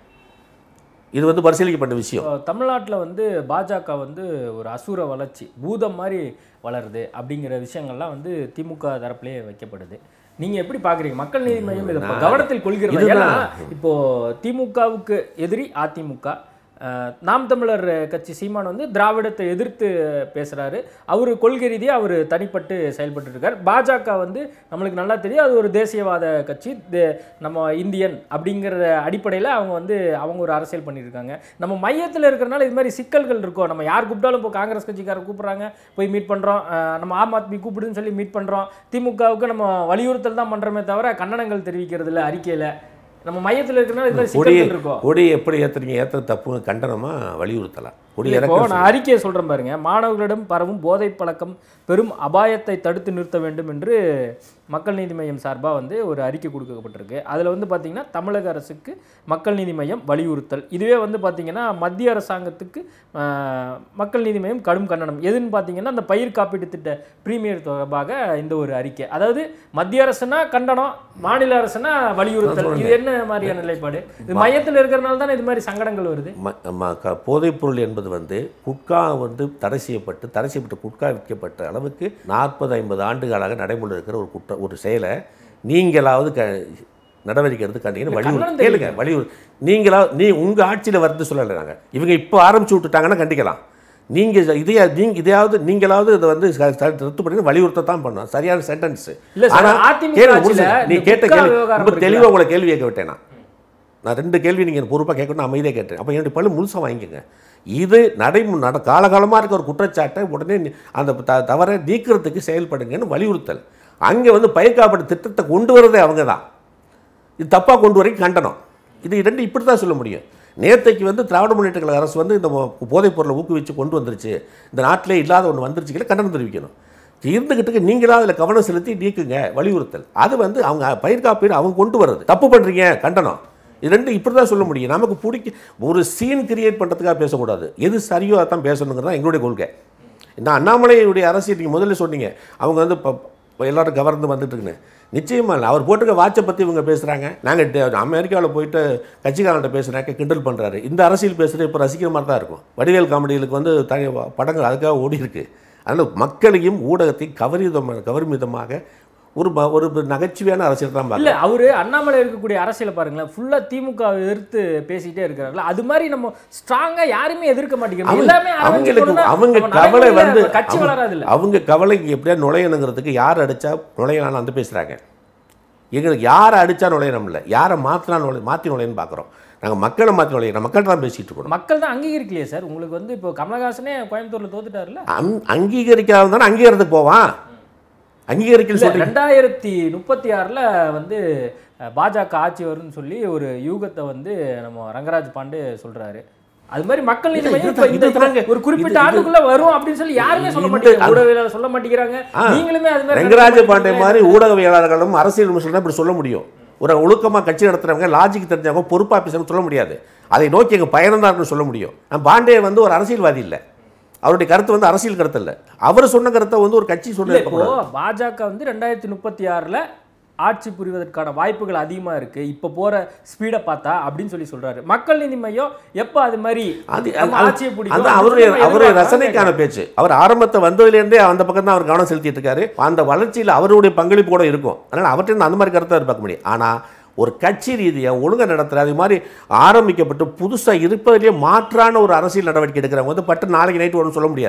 இது வந்து பரிசீலிக்கப்பட்ட விஷயம் இப்போ தமிழ்நாட்டில் வந்து பாஜக வந்து ஒரு அசுர வளர்ச்சி பூதம் மாதிரி வளருது அப்படிங்கிற விஷயங்கள்லாம் வந்து திமுக தரப்புலேயே வைக்கப்படுது நீங்க எப்படி பாக்குறீங்க மக்கள் நீதி மையம் இதை இப்ப கவனத்தில் கொள்கிறது இதுதான். ஏன்னா இப்போ திமுகவுக்கு எதிரி அதிமுக அஹ், நாம் தமிழர் கட்சி சீமான் வந்து திராவிடத்தை எதிர்த்து பேசுறாரு அவர் கொள்கை ரீதியாக அவர் தனிப்பட்டு செயல்பட்டு இருக்கார் பாஜக வந்து நம்மளுக்கு நல்லா தெரியும் அது ஒரு தேசியவாத கட்சி தே- நம்ம இந்தியன் அப்படிங்கிற அடிப்படையில் அவங்க வந்து அவங்க ஒரு அரசியல் பண்ணியிருக்காங்க நம்ம மையத்தில் இருக்கிறனால இது மாதிரி சிக்கல்கள் இருக்கும் நம்ம யார் கூப்பிட்டாலும் இப்போ காங்கிரஸ் கட்சிக்காரர் கூப்பிட்றாங்க போய் மீட் பண்ணுறோம் நம்ம ஆம் ஆத்மி கூப்பிடுன்னு சொல்லி மீட் பண்ணுறோம் திமுகவுக்கு நம்ம வலியுறுத்தல் தான் பண்ணுறோமே தவிர கண்டனங்கள் தெரிவிக்கிறது இல்லை அறிக்கையில் நம்ம மையத்தில் இருக்கிறனால இது மாதிரி கொடி சிக்கல்கள் இருக்கும் கொடி எப்படி ஏற்றுறீங்க ஏற்ற தப்பு கண்டனமாக வலியுறுத்தலாம் கொடி இப்போ இறக்க நான் அறிக்கையை சொல்கிறேன் பாருங்க மாணவர்களிடம் பரவும் போதைப் பழக்கம் பெரும் அபாயத்தை தடுத்து நிறுத்த வேண்டும் என்று மக்கள் நீதி மையம் சார்பாக வந்து ஒரு அறிக்கை கொடுக்கப்பட்டிருக்கு அதில் வந்து பார்த்தீங்கன்னா தமிழக அரசுக்கு மக்கள் நீதி மையம் வலியுறுத்தல் இதுவே வந்து பார்த்தீங்கன்னா மத்திய அரசாங்கத்துக்கு ஆஹ், மக்கள் நீதி மையம் கடும் கண்டனம் எதுன்னு பார்த்தீங்கன்னா அந்த பயிர் காப்பீட்டு திட்ட பிரீமியர் தொடர்பாக இந்த ஒரு அறிக்கை அதாவது மத்திய அரசுனா கண்டனம் மாநில அரசுனா வலியுறுத்தல் இது என்ன மாதிரியான நிலைப்பாடு இது மையத்தில் இருக்கிறனால தானே இது மாதிரி சங்கடங்கள் வருது ம- ம- க- போதைப்பொருள் என்பது வந்து குட்கா வந்து தடை செய்யப்பட்டு தடை செய்யப்பட்ட குட்கா விற்கப்பட்ட அளவுக்கு நாற்பது ஐம்பது ஆண்டுகளாக நடைமுறை இருக்கிற ஒரு குற்ற ஒரு செயலை நீங்களாவது க நடவடிக்கை எடுத்து கண்டீங்கன்னு வலியுறு கண்டனம் கேளுங்க வலியுறு நீங்களாவது நீ உங்கள் ஆட்சியில் வருது சொல்லலை நாங்கள் இவங்க இப்போ ஆரம்பிச்சு விட்டுட்டாங்கன்னா கண்டிக்கலாம் நீங்கள் இதையா நீங்க இதையாவது நீங்களாவது இதை வந்து ச- ச- ரத்து பண்ணி வலியுறுத்தத்தான் பண்ணணும் சரியான சென்டென்ஸ் இல்ல சார், அதிமுக ஆட்சியில நீ இந்த கேட்ட குட்கா கேள்வி விவகாரம் ரொம்ப இருக்குல்ல? தெளிவாக உங்களை கேள்வி கேட்க விட்டேன் நான் நான் ரெண்டு கேள்வி நீங்கள் பொறுப்பாக கேட்கணும் அமைதியாக கேட்டேன் அப்போ என்னுடைய பழு முழுசாக வாங்கிக்கோங்க இது நடை நட காலகாலமாக இருக்க ஒரு குற்றச்சாட்டை உடனே நீ- அந்த த தவறை நீக்கிறதுக்கு செயல்படுங்கன்னு வலியுறுத்தல் அங்கே வந்து பயிர் காப்பீடு திட்டத்தை கொண்டு வரதே அவங்க தான் இது தப்பாக கொண்டு வரைக்கும் கண்டனம் இது ரெண்டு இப்படி தான் சொல்ல முடியும் நேத்தைக்கு வந்து திராவிட முன்னேற்ற கழக அரசு வந்து இந்த மோ- போதைப் பொருளை ஊக்குவிச்சு கொண்டு வந்துருச்சு இந்த நாட்டிலே இல்லாத ஒன்று வந்துருச்சுකියලා கண்டனம் தெரிவிக்கணும் இருந்துக்கிட்டு நீங்களாக அதில் கவனம் செலுத்தி நீக்குங்க வலியுறுத்தல் அது வந்து அவங்க பயிர் காப்பீடு அவங்க கொண்டு வர்றது தப்பு பண்ணுறீங்க கண்டனம் இது ரெண்டு இப்படி தான் சொல்ல முடியும் நமக்கு பிடிக்க ஒரு சீன் கிரியேட் பண்ணுறதுக்காக பேசக்கூடாது எது சரியோ அதான் பேசணுங்கிறது தான் எங்களுடைய கொள்கை நான் அண்ணாமலையுடைய அரசியல் நீங்கள் முதல்ல சொன்னீங்க அவங்க வந்து இப்போ இப்போ எல்லாரும் கவர்ந்து வந்துட்டு இருக்குன்னு நிச்சயமா இல்லை அவர் போட்டுக்க வாட்சை பற்றி இவங்க பேசுகிறாங்க நாங்கள் அமெரிக்காவில் போயிட்டு கட்சிக்காரன்ட்ட பேசுகிறாங்க கிண்டல் பண்ணுறாரு இந்த அரசியல் பேசுகிறது இப்போ ரசிக்கிற மாதிரி தான் இருக்கும் வடிவேல் காமெடிகளுக்கு வந்து தனி படங்கள் அதுக்காக ஓடி இருக்கு அதனால் மக்களையும் ஊடகத்தையும் கவரிதமாக கவரும் விதமாக ஒரு ம- ஒரு நகைச்சுவையான அரசியல் தான் இல்ல பார்க்கலாம் அவரு அண்ணாமலை இருக்கக்கூடிய அரசியலை பாருங்களேன் ஃபுல்லா திமுக வை எதிர்த்து பேசிட்டே இருக்கிறார்ல அது மாதிரி நம்ம ஸ்ட்ராங்கா யாருமே எதிர்க்க மாட்டேங்கிறோம் அவங்க- எல்லாமே அரவணைச்சு அவங்களுக்கு போனோம்னா அவங்க நம்ம கவலை நடைமுறையில வந்து கட்சி அவங்க- வளராது இல்ல அவங்க கவலைக்கு எப்படியா நுழையணுங்கிறதுக்கு யார் அடிச்சா நுழையலாம்னு வந்து பேசுகிறாங்க எங்களுக்கு யாரை அடிச்சா நுழையணும் இல்லை யாரை மாற்றினா நுழை மாற்றி நுழையன்னு பார்க்குறோம் நாங்கள் மக்களை மாற்றி நுழையிறோம் மக்கள்கிட்ட தான் பேசிகிட்டு இருக்கணும் மக்கள் தான் அங்கீகரிக்கலையே சார் உங்களுக்கு வந்து இப்போ கமலஹாசனே கோயம்புத்தூர்ல தோத்துட்டாருல்ல அங் அங்கீகரிக்காத தானே அங்கீகாரத்துக்கு போவான் அங்கீகரிக்கல இல்ல சொல்றீங்க ரெண்டாயிரத்தி முப்பத்தி ஆறுல வந்து அஹ், பாஜக ஆட்சி வரும்னு சொல்லி ஒரு யூகத்தை வந்து நம்ம ரங்கராஜ் பாண்டே சொல்றாரு அது மாதிரி மக்கள் நீதி இல்ல, மையம் இதுதான், இப்ப இந்த- இதுதாங்க. ஒரு குறிப்பிட்ட இது- இது- ஆண்டுக்குள்ள வரும் அப்படின்னு சொல்லி யாருமே சொல்ல இந்த- மாட்டேங்கிறாங்க ஊடகவியலாளர் சொல்ல மாட்டேங்கிறாங்க ஆ. நீங்களுமே அது மாதிரி ரங்கராஜ நடத்த பாண்டே மாட்டேங்கிறீங்க. மாதிரி ஊடகவியலாளர்களும் அரசியல் விமர்சனம் இப்படி சொல்ல முடியும் ஒரு ஒழுக்கமாக கட்சி நடத்துறவங்க லாஜிக் தெரிஞ்சவங்க பொறுப்பா பேசணும்னு சொல்ல முடியாது அதை நோக்கி எங்கள் பயணம் தான் சொல்ல முடியும் நான் பாண்டே வந்து ஒரு அரசியல்வாதி இல்லை அவருடைய கருத்து வந்து அரசியல் கருத்து இல்லை அவர் சொன்ன கருத்தை வந்து ஒரு கட்சி இல்ல சொல்ல இப்போ பாஜக வந்து ரெண்டாயிரத்தி முப்பத்தி ஆறுல ஆட்சி புரிவதற்கான வாய்ப்புகள் அதிகமா இருக்கு இப்ப போற ஸ்பீடை பார்த்தா அப்படின்னு சொல்லி சொல்றாரு மக்கள் நீதி மையம் எப்ப அது மாதிரி அது நம்ம அது- ஆட்சியை பிடிக்கும் அதான் அப்படின்னு அவருடைய நம்ம அவருடைய எதிர்பார்க்கலாம் ரசனைக்கான பேச்சு அவர் ஆரம்பத்தை வந்ததுலேருந்தே அந்த பக்கம் தான் அவர் கவனம் செலுத்திட்டு இருக்காரு அந்த வளர்ச்சியில் அவருடைய பங்களிப்பு கூட இருக்கும் அதனால் அவர்கிட்ட அந்த மாதிரி கருத்தை பார்க்க முடியும் ஆனால் ஒரு கட்சி ரீதியாக ஒழுங்கா நடத்துகிற அது மாதிரி ஆரம்பிக்கப்பட்டு புதுசாக இருப்பதிலேயே மாற்றான ஒரு அரசியல் நடவடிக்கை எடுக்கிறவங்க வந்து பட்டு நாளைக்கு நைட்டு ஒன்றும் சொல்ல முடியாது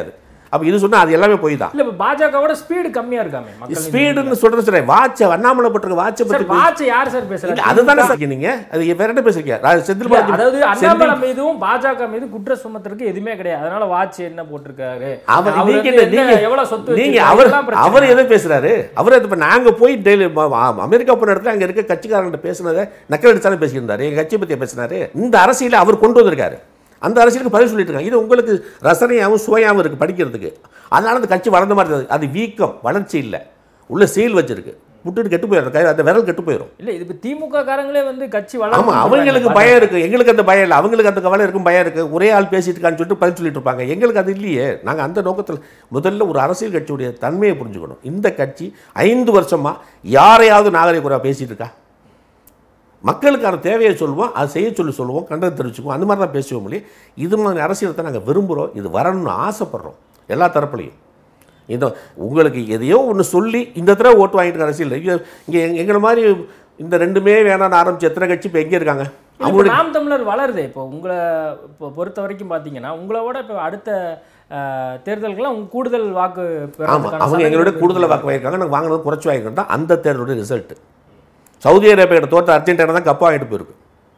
அப்போ இது சொன்னால் அது எல்லாமே போய் தான் இல்ல இப்ப பாஜகவோட ஸ்பீடு கம்மியா இருக்காமே மக்கள் நீதி ஸ்பீடுன்னு சொல்கிறது சரி வாட்சை அண்ணாமலை போட்டிருக்க வாட்சை சார் பற்றி வாட்ச் யார் சார் இல்ல, பேசுறாரு அதுதானே சார் நீங்க அது வேற என்ன பேசுறீங்க ரா- செந்தில் இல்ல, பாலாஜி அதாவது செந்தில் அண்ணாமலை மீதும் பாஜக மீது குற்ற சுமத்துறதுக்கு எதுவுமே கிடையாது அதனால வாட்ச் என்ன போட்டிருக்காரு அவர் அவர் நீங்க வந்து என்ன- என்ன- நீங்க எவ்வளவு சொத்து நீங்க வச்சிருக்காரு, அவர் இதெல்லாம் பிரச்சனை. அவர் எதை பேசுறாரு அவர் இப்ப நாங்க போய் டெல்லி ம- ம- அமெரிக்கா போன இடத்துல அங்க இருக்க கட்சிக்காரங்க பேசுனதை நக்கல் அடிச்சாலும் பேசியிருந்தாரு எங்க கட்சியை பத்தி பேசினாரு இந்த அரசியலை அவர் கொண்டு வந்திருக்காரு அந்த அரசியலுக்கு பதில் சொல்லிட்டு இருக்காங்க இது உங்களுக்கு ரசனையாகவும் சுவையாகவும் இருக்கு படிக்கிறதுக்கு அதனால அந்த கட்சி வளர்ந்த மாதிரி இருக்குது. அது வீக்கம் வளர்ச்சி இல்லை உள்ள சீல் வச்சிருக்கு விட்டுட்டு கெட்டு போயிடும் கை- அந்த விரல் கெட்டு போயிடும் இல்ல இது இப்ப திமுக காரங்களே வந்து கட்சி ஆமா வளர்க்கணும்னு அவங்களுக்கு சொல்றாங்க. பயம் இருக்கு எங்களுக்கு அந்த பயம் இல்லை அவங்களுக்கு அந்த கவலை இருக்கும் பயம் இருக்கு ஒரே ஆள் பேசிட்டு இருக்கான்னு சொல்லிட்டு பதில் சொல்லிட்டு இருப்பாங்க எங்களுக்கு அது இல்லையே நாங்க அந்த நோக்கத்தில் முதல்ல ஒரு அரசியல் கட்சியுடைய தன்மையை புரிஞ்சுக்கணும் இந்த கட்சி ஐந்து வருஷமா யாரையாவது நாகரிக குறைவா பேசிட்டு இருக்கா மக்களுக்கான தேவையை சொல்லுவோம் அதை செய்ய சொல்லி சொல்லுவோம் கண்டனம் தெரிவிச்சுக்குவோம் அந்த மாதிரி தான் பேசுவோம் இல்லையே இது மாதிரி அரசியலை தான் நாங்கள் விரும்புகிறோம் இது வரணும்னு ஆசைப்படுறோம் எல்லா தரப்புலையும் இந்த உங்களுக்கு எதையோ ஒன்று சொல்லி இந்த தடவை ஓட்டு வாங்கிட்டு இருக்க அரசியல் இங்கே இங்கே எங்களை மாதிரி இந்த ரெண்டுமே வேணாம்னு ஆரம்பிச்சு எத்தனை கட்சி இப்போ எங்கே இருக்காங்க இல்ல, இப்ப அவங்களுக்கு நாம் தமிழர் வளருது இப்போ உங்களை இப்போ பொறுத்த வரைக்கும் பார்த்தீங்கன்னா உங்களை விட இப்போ அடுத்த அஹ், தேர்தலுக்கெல்லாம் உங்க கூடுதல் வாக்கு ஆமாம் பெறதுக்கான அவங்க எங்களோட சாத்தியங்கள் கூடுதலாக வாக்கு வாங்கியிருக்காங்க நாங்கள் வாங்கினது குறைச்சி வாங்கிக்கிறோம் தான் அந்த தேர்தலுடைய ரிசல்ட் சவுதி அரேபியா தோற்ற அர்ஜென்டினா தான் கப்பா வாங்கிட்டு போயிருக்கு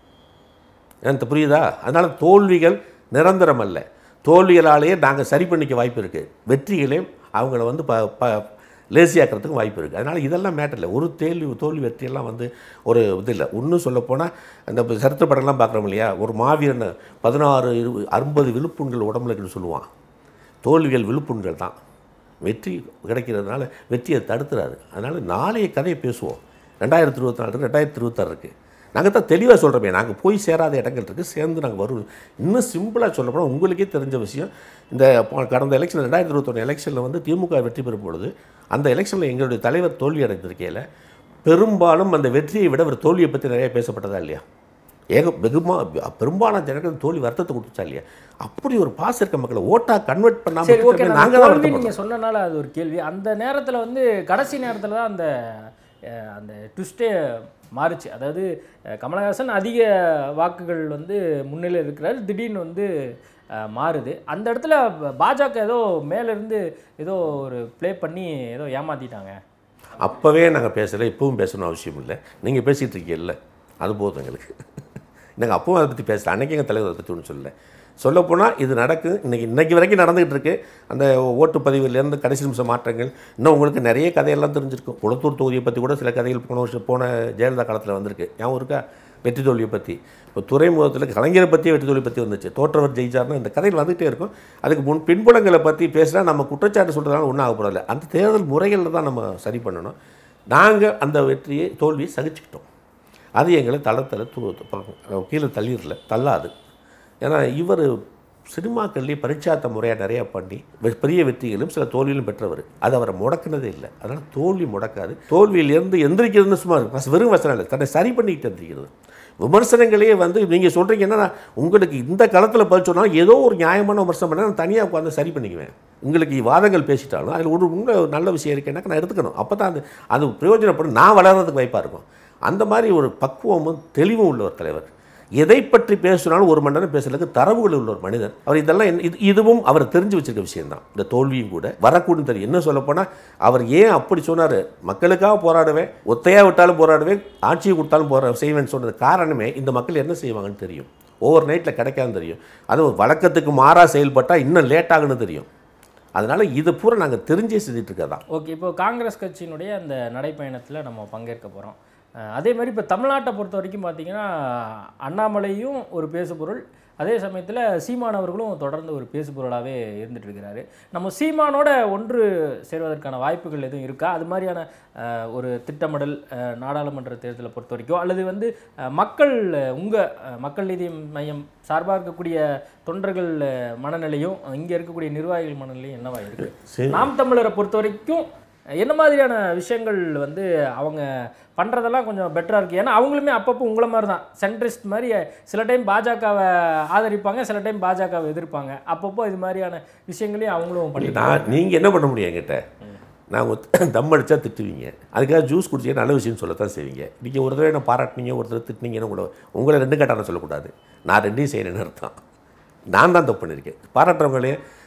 எனக்கு புரியுதா அதனால் தோல்விகள் நிரந்தரம் அல்ல தோல்விகளாலேயே நாங்கள் சரி பண்ணிக்க வாய்ப்பு இருக்குது வெற்றிகளையும் அவங்கள வந்து ப ப லேசியாக்கிறதுக்கும் வாய்ப்பு இருக்குது அதனால் இதெல்லாம் மேட்டர் இல்லை ஒரு தேல்வி தோல்வி வெற்றியெல்லாம் வந்து ஒரு இது இல்லை இன்னும் சொல்லப்போனால் அந்த இப்ப சரித்திர படம்லாம் பார்க்குறோம் இல்லையா ஒரு மாவீரன் பதினாறு இரு ஐம்பது விழுப்புண்கள் உடம்புல இருக்குன்னு சொல்லுவான் தோல்விகள் விழுப்புண்கள் தான் வெற்றி கிடைக்கிறதுனால வெற்றியை தடுத்துறாரு அதனால் நாளைய கதையை பேசுவோம் ரெண்டாயிரத்தி இருபத்தி நாலு ரெண்டாயிரத்தி இருபத்தாறு இருக்குது நாங்கள் தான் தெளிவாக சொல்கிறோமே நாங்கள் போய் சேராத இடங்கள் இருக்குது சேர்ந்து நாங்கள் வருவோம் இன்னும் சிம்பிளாக சொல்லப்போனால் உங்களுக்கே தெரிஞ்ச விஷயம் இந்த போ- கடந்த எலெக்ஷன் ரெண்டாயிரத்தி இருபத்தொன்று எலெக்ஷனில் வந்து திமுக வெற்றி பெறும் பொழுது அந்த எலெக்ஷனில் எங்களுடைய தலைவர் தோல்வி அடைந்திருக்கையில் பெரும்பாலும் அந்த வெற்றியை விட ஒரு தோல்வியை பற்றி நிறைய பேசப்பட்டதா இல்லையா ஏக வெகுமா பெரும்பாலான ஜனங்கள் தோல்வி வருத்தத்தை கொடுத்துச்சா இல்லையா அப்படி ஒரு பாச இருக்க மக்களை ஓட்டா கன்வெர்ட் சரி ஓகே பண்ணாமல் நாங்கள் நாங்கள் தான் தோல்வி வருத்தப்பட்டோம். நீங்கள் சொன்னனால அது ஒரு கேள்வி அந்த நேரத்தில் வந்து கடைசி நேரத்தில் தான் அந்த அஹ், அந்த ட்விஸ்டே மாறுச்சு அதாவது அஹ், கமலஹாசன் அதிக வாக்குகள் வந்து முன்னிலையில் இருக்கிறார் திடீர்னு வந்து அஹ், மாறுது அந்த இடத்துல பாஜக ஏதோ மேலேருந்து ஏதோ ஒரு ப்ளே பண்ணி ஏதோ ஏமாத்திட்டாங்க அப்போவே நாங்கள் பேசலை இப்பவும் பேசணும் அவசியம் இல்லை நீங்கள் பேசிகிட்டு இருக்கீங்கல்ல அது போதும் எங்களுக்கு நாங்கள் அப்பவும் அதை பற்றி பேசல அன்றைக்கி எங்கள் தலைவர் அதை பற்றி ஒன்றும் சொல்லலை சொல்லப்போனால் இது நடக்கும் இன்றைக்கி இன்னைக்கு வரைக்கும் நடந்துகிட்டு இருக்கு அந்த ஓட்டுப்பதிவுலேருந்து கடைசி நிமிஷம் மாற்றங்கள் இன்னும் உங்களுக்கு நிறைய கதையெல்லாம் தெரிஞ்சிருக்கும் குளத்தூர் தொகுதியை பற்றி கூட சில கதைகள் போன வருஷம் போன ஜெயலலிதா காலத்தில் வந்திருக்கு ஞாபகம் இருக்கா வெற்றி தோல்வியை பற்றி இப்போ துறைமுகத்தில் கலைஞரை பற்றியே வெற்றி தோல்வி பற்றி வந்துச்சு தோற்றவர் ஜெயிச்சார்னு இந்த கதைகள் வந்துகிட்டே இருக்கும் அதுக்கு முன் பின்புலங்களை பற்றி பேசினா நம்ம குற்றச்சாட்டு சொல்கிறதால ஒன்றும் ஆக போகிறதில்ல அந்த தேர்தல் முறைகளில் தான் நம்ம சரி பண்ணணும் நாங்கள் அந்த வெற்றியை தோல்வியை சகிச்சுக்கிட்டோம் அது எங்களை தளத்தில் தூ ப- கீழே தள்ளிடல தள்ளாது ஏன்னா இவர் சினிமாக்கள்லேயே பரீட்சாத்த முறையாக நிறையா பண்ணி வெ- பெரிய வெற்றிகளும் சில தோல்வியிலும் பெற்றவர் அது அவரை முடக்குனதே இல்லை அதனால் தோல்வி முடக்காது தோல்வியிலேருந்து எந்திரிக்கிறதுன்னு சும்மா இருக்கு. வெறும் வசனம் இல்லை தன்னை சரி பண்ணிக்கிட்டு எந்திரிக்கிறது விமர்சனங்களையே வந்து நீங்கள் சொல்கிறீங்க என்னன்னா உங்களுக்கு இந்த களத்தில் பதில் சொன்னாலும் ஏதோ ஒரு நியாயமான விமர்சனம் பண்ணால் நான் தனியாக உட்காந்து சரி பண்ணிக்குவேன் உங்களுக்கு வாதங்கள் பேசிட்டாலும் அதில் ஒரு உண்மை ஒரு நல்ல விஷயம் இருக்குன்னாக்க நான் எடுத்துக்கணும் அப்போ தான் அது அது பிரயோஜனப்படும் நான் வளர்கிறதுக்கு வாய்ப்பாக இருக்கும் அந்த மாதிரி ஒரு பக்குவமும் தெளிவும் உள்ள ஒரு தலைவர் எதை பற்றி பேசினாலும் ஒரு மணி நேரம் பேசுறதுக்கு தரவுகள் உள்ள ஒரு மனிதன் அவர் இதெல்லாம் என்ன- இது இதுவும் அவர் தெரிஞ்சு வச்சிருக்க விஷயம்தான் இந்த தோல்வியும் கூட வரக்கூடும் தெரியும் என்ன சொல்லப்போனால் அவர் ஏன் அப்படி சொன்னார் மக்களுக்காக போராடுவேன் ஒத்தையாக விட்டாலும் போராடுவேன் ஆட்சியை கொடுத்தாலும் போரா செய்வேன்னு சொன்னது காரணமே இந்த மக்கள் என்ன செய்வாங்கன்னு தெரியும் ஓவர் நைட்டில் கிடைக்காதுன்னு தெரியும் அதுவும் வழக்கத்துக்கு மாறாக செயல்பட்டால் இன்னும் லேட் ஆகுன்னு தெரியும் அதனால் இதை பூரா நாங்கள் தெரிஞ்சே செஞ்சுட்டு இருக்கதான் ஓகே இப்போ காங்கிரஸ் கட்சியினுடைய அந்த நடைப்பயணத்தில் நம்ம பங்கேற்க போகிறோம் அதே மாதிரி இப்போ தமிழ்நாட்டை பொறுத்த வரைக்கும் பார்த்தீங்கன்னா அண்ணாமலையும் ஒரு பேசுபொருள் அதே சமயத்தில் சீமான் அவர்களும் தொடர்ந்து ஒரு பேசுபொருளாகவே இருந்துட்டு இருக்கிறாரு நம்ம சீமானோட ஒன்று சேர்வதற்கான வாய்ப்புகள் எதுவும் இருக்கா அது மாதிரியான அஹ், ஒரு திட்டமிடல் அஹ், நாடாளுமன்ற தேர்தலை பொறுத்த வரைக்கும் அல்லது வந்து அஹ், மக்கள் உங்கள் மக்கள் நீதி மையம் சார்பாக இருக்கக்கூடிய தொண்டர்கள் அஹ், மனநிலையும் இங்கே இருக்கக்கூடிய நிர்வாகிகள் மனநிலையும் என்னவா இருக்கு சரி. நாம் தமிழரை பொறுத்த வரைக்கும் என்ன மாதிரியான விஷயங்கள் வந்து அவங்க பண்ணுறதெல்லாம் கொஞ்சம் பெட்டராக இருக்குது ஏன்னா அவங்களுமே அப்பப்போ உங்களை மாதிரி தான் சென்ட்ரிஸ்ட் மாதிரி சில டைம் பாஜகவை ஆதரிப்பாங்க சில டைம் பாஜகவை எதிர்ப்பாங்க அப்பப்போ இது மாதிரியான விஷயங்களையும் அவங்களும் பண்ணிட்டு நான் நீங்கள் என்ன பண்ண முடியும் என்கிட்ட நான் ஒருத்த- தம் அடிச்சா திட்டுவீங்க அதுக்காக ஜூஸ் குடிச்சீங்க நல்ல விஷயம் சொல்லத்தான் செய்வீங்க நீங்கள் ஒரு தடவை என்ன பாராட்டினீங்க ஒரு தடவை திட்டினீங்கன்னு கூட உங்களை ரெண்டு கட்டான சொல்லக்கூடாது நான் ரெண்டையும் செய்கிறேன்னு அர்த்தம் நான் தான் தப்பு பண்ணியிருக்கேன் பாராட்டுறவங்களே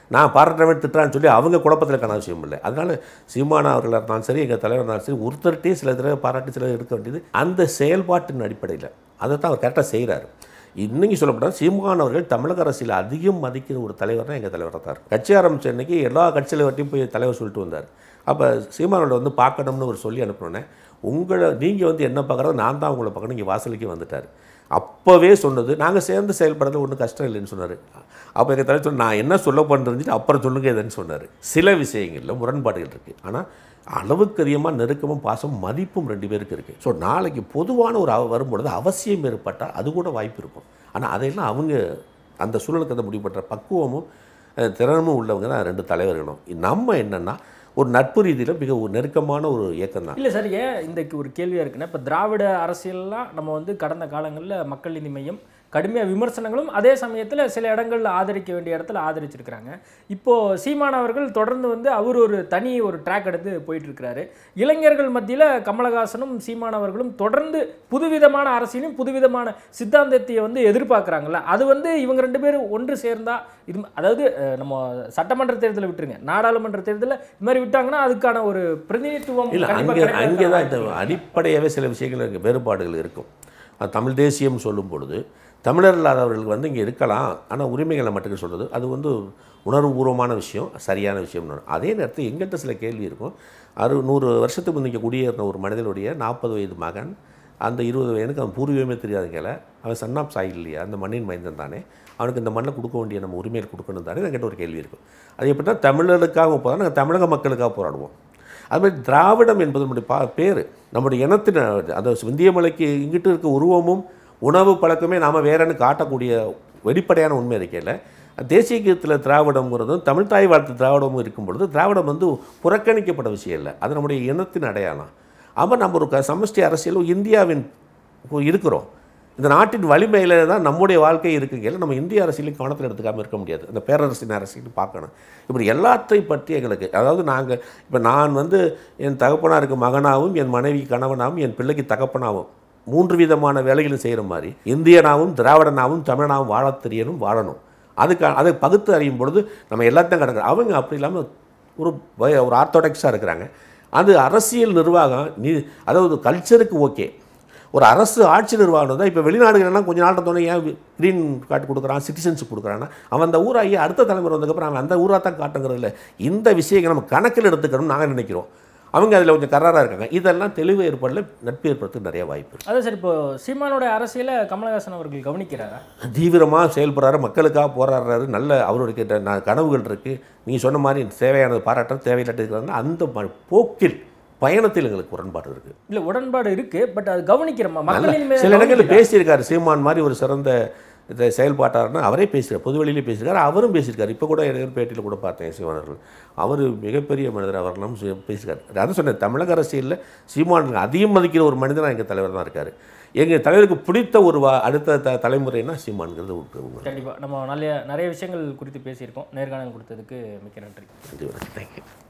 நான் பாராட்டுறவன் திட்டுறான்னு சொல்லி அவங்க குழப்பத்தில் காண அவசியம் இல்லை அதனால் சீமானா அவர்களாக இருந்தாலும் சரி எங்கள் தலைவர் இருந்தாலும் சரி ஒருத்தர்கிட்டே சில தடவை பாராட்டி சில எடுக்க வேண்டியது அந்த செயல்பாட்டின் அடிப்படையில் அதை தான் அவர் கரெக்டாக செய்கிறாரு இன்னைக்கு சொல்லப்பட்டால் சீமான் அவர்கள் தமிழக அரசியல் அதிகம் மதிக்கிற ஒரு தலைவர் தான் எங்கள் தலைவராக தான் இருக்கு. கட்சி ஆரம்பிச்ச அன்னைக்கு எல்லா கட்சியில வட்டியும் போய் தலைவர் சொல்லிட்டு வந்தார் அப்போ சீமானோட வந்து பார்க்கணும்னு ஒரு சொல்லி அனுப்பினோன்னே உங்களை நீங்கள் வந்து என்ன பார்க்குறது நான் தான் உங்களை பார்க்கணும் இங்கே வாசலுக்கே வந்துட்டார் அப்போவே சொன்னது நாங்கள் சேர்ந்து செயல்படுறது ஒன்றும் கஷ்டம் இல்லைன்னு சொன்னார் அப்போ எங்கள் தலைவர் சொன்ன நான் என்ன சொல்ல பண்ணுறதுன்னு அப்புறம் சொல்லுங்க இதுன்னு சொன்னார் சில விஷயங்களில் முரண்பாடுகள் இருக்குது ஆனால் அளவுக்கு அதிகமாக நெருக்கமும் பாசம் மதிப்பும் ரெண்டு பேருக்கு இருக்குது ஸோ நாளைக்கு பொதுவான ஒரு அவ- வரும்பொழுது அவசியம் ஏற்பட்டால் அது கூட வாய்ப்பு இருக்கும் ஆனால் அதையெல்லாம் அவங்க அந்த சூழலுக்கு அந்த முடிவு பண்ணுற பக்குவமும் அஹ், திறனும் உள்ளவங்க தான் ரெண்டு தலைவர்களும் நம்ம என்னென்னா ஒரு நட்பு ரீதியில் மிக ஒரு நெருக்கமான ஒரு இயக்கம் தான் இல்லை சார் ஏன் இந்த ஒரு கேள்வியாக இருக்குன்னா இப்போ திராவிட அரசியல்லாம் நம்ம வந்து கடந்த காலங்களில் மக்கள் நீதி மையம் கடுமையாக விமர்சனங்களும் அதே சமயத்தில் சில இடங்களில் ஆதரிக்க வேண்டிய இடத்துல ஆதரிச்சிருக்கிறாங்க இப்போது சீமான் அவர்கள் தொடர்ந்து வந்து அவர் ஒரு தனி ஒரு ட்ராக் எடுத்து போயிட்டு இருக்கிறாரு இளைஞர்கள் மத்தியில் கமலஹாசனும் சீமான் அவர்களும் தொடர்ந்து புதுவிதமான அரசியலையும் புதுவிதமான சித்தாந்தத்தை வந்து எதிர்பார்க்குறாங்கல்ல அது வந்து இவங்க ரெண்டு பேரும் ஒன்று சேர்ந்தா இது ம- அதாவது அஹ், நம்ம சட்டமன்ற தேர்தலை விட்டுருங்க நாடாளுமன்ற தேர்தலில் இது மாதிரி விட்டாங்கன்னா அதுக்கான ஒரு பிரதிநிதித்துவம் இல்லை கண்டிப்பா அங்கே கிடைக்காத அங்கே தான் இந்த வாய்ப்பு இருக்கு. அடிப்படையாகவே சில விஷயங்கள் இருக்கு, வேறுபாடுகள் இருக்கும் அது தமிழ் தேசியம் சொல்லும் பொழுது தமிழர் இல்லாதவர்களுக்கு வந்து இங்கே இருக்கலாம் ஆனால் உரிமைகளை மட்டும் சொல்கிறது அது வந்து உணர்வுபூர்வமான விஷயம் சரியான விஷயம் அதே நேரத்தில் எங்கிட்ட சில கேள்வி இருக்கும் அறு நூறு வருஷத்துக்கு முன்னைக்கு குடியேறின ஒரு மனிதனுடைய நாற்பது வயது மகன் அந்த இருபது வயதுக்கு அவன் பூர்வீகமே தெரியாதுங்கள அவன் சன் ஆஃப் சாயில் இல்லையா அந்த மண்ணின் மைந்தன் தானே அவனுக்கு இந்த மண்ணை கொடுக்க வேண்டிய நம்ம உரிமையை கொடுக்கணும் தானே என்கிட்ட ஒரு கேள்வி இருக்கும் அது எப்படின்னா தமிழர்களுக்காக போகிறோம் நாங்கள் தமிழக மக்களுக்காக போராடுவோம் அது மாதிரி திராவிடம் என்பது நம்முடைய பா பேர் நம்முடைய இனத்தின் அந்த இந்திய மலைக்கு இங்கிட்டு இருக்க உருவமும் உணவு பழக்கமே நாம் வேறன்னு காட்டக்கூடிய வெளிப்படையான உண்மை இருக்கையில் தேசிய கீதத்தில் திராவிடம்ங்கிறதும் தமிழ் தாய் வாழ்த்து திராவிடமும் இருக்கும் பொழுது திராவிடம் வந்து புறக்கணிக்கப்பட்ட விஷயம் இல்லை அது நம்முடைய இனத்தின் அடையாளம் அப்போ நம்ம ஒரு க சமஷ்டி அரசியலும் இந்தியாவின் இப்போ இருக்கிறோம் இந்த நாட்டின் வலிமையில் தான் நம்முடைய வாழ்க்கை இருக்குங்கையில் நம்ம இந்திய அரசியலையும் கவனத்தில் எடுத்துக்காமல் இருக்க முடியாது அந்த பேரரசின் அரசியல் பார்க்கணும் இப்படி எல்லாத்தையும் பற்றி எங்களுக்கு அதாவது நாங்கள் இப்போ நான் வந்து என் தகப்பனாருக்கு மகனாகவும் என் மனைவி கணவனாகவும் என் பிள்ளைக்கு தகப்பனாகவும் மூன்று விதமான வேலைகளும் செய்கிற மாதிரி இந்தியனாகவும் திராவிடனாகவும் தமிழனாகவும் வாழத் தெரியணும் வாழணும் அதுக்கு அதை பகுத்து அறியும் பொழுது நம்ம எல்லாத்தையும் கிடக்குறோம் அவங்க அப்படி இல்லாமல் ஒரு வய- ஒரு ஆர்த்தோடாக்ஸாக இருக்கிறாங்க அது அரசியல் நிர்வாகம் நீ அதாவது கல்ச்சருக்கு ஓகே ஒரு அரசு ஆட்சி நிர்வாகம் தான் இப்போ வெளிநாடுகள்லாம் கொஞ்ச நாள் தோணை ஏன் க்ரீன் கார்டு கொடுக்குறான் சிட்டிசன்ஷிப் கொடுக்குறான்னா அவன் அந்த ஊராகி அடுத்த தலைமுறை வந்ததுக்கப்புறம் அவன் அந்த ஊராக தான் காட்டுங்கிறது இல்லை இந்த விஷயங்களை நம்ம கணக்கில் எடுத்துக்கணும்னு நாங்கள் நினைக்கிறோம் அவங்க அதில் கொஞ்சம் கராராக இருக்காங்க இதெல்லாம் தெளிவு ஏற்படல நட்பு ஏற்படுறதுக்கு நிறைய வாய்ப்பு இருக்கு. அதான் சார் இப்போ சீமானோட அரசியலை கமலஹாசன் அவர்கள் கவனிக்கிறாரா தீவிரமாக செயல்படுறாரு மக்களுக்காக போராடுறாரு நல்ல அவருடைய கிட்ட ந- கனவுகள் இருக்குது நீங்கள் சொன்ன மாதிரி தேவையானது பாராட்ட தேவையில்லாட்டு இருக்கிறாங்கன்னா அந்த ம- போக்கில் பயணத்தில் எங்களுக்கு முரண்பாடு இருக்குது இல்ல உடன்பாடு இருக்கு பட் அது கவனிக்கிறோமா மக்கள் நல்ல இனிமே சில இடங்களில் கவனிக்கிறா? பேசியிருக்காரு சீமான் மாதிரி ஒரு சிறந்த இதை செயல்பாட்டாளர்னா அவரே பேசுகிறார் பொதுவெளியிலே பேசியிருக்காரு அவரும் பேசியிருக்காரு இப்போ கூட எனக்கு பேட்டியில் கூட பார்த்தேன் சீமான் அவர்கள் அவர் மிகப்பெரிய மனிதர் அவர்களும் சி- பேசியிருக்காரு அதை சொன்னேன் தமிழக அரசியலில் சீமான் அதிகம் மதிக்கிற ஒரு மனிதனாக எங்கள் தலைவர் தான் இருக்கார் எங்கள் தலைவருக்கு பிடித்த ஒரு வா அடுத்த த தலைமுறைனா சீமான்கிறது ஒரு உண்மை. கண்டிப்பா நம்ம நிறைய நிறைய விஷயங்கள் குறித்து பேசியிருக்கோம் நேர்காணல் கொடுத்ததுக்கு மிக்க நன்றி நன்றி வணக்கம் தேங்க்யூ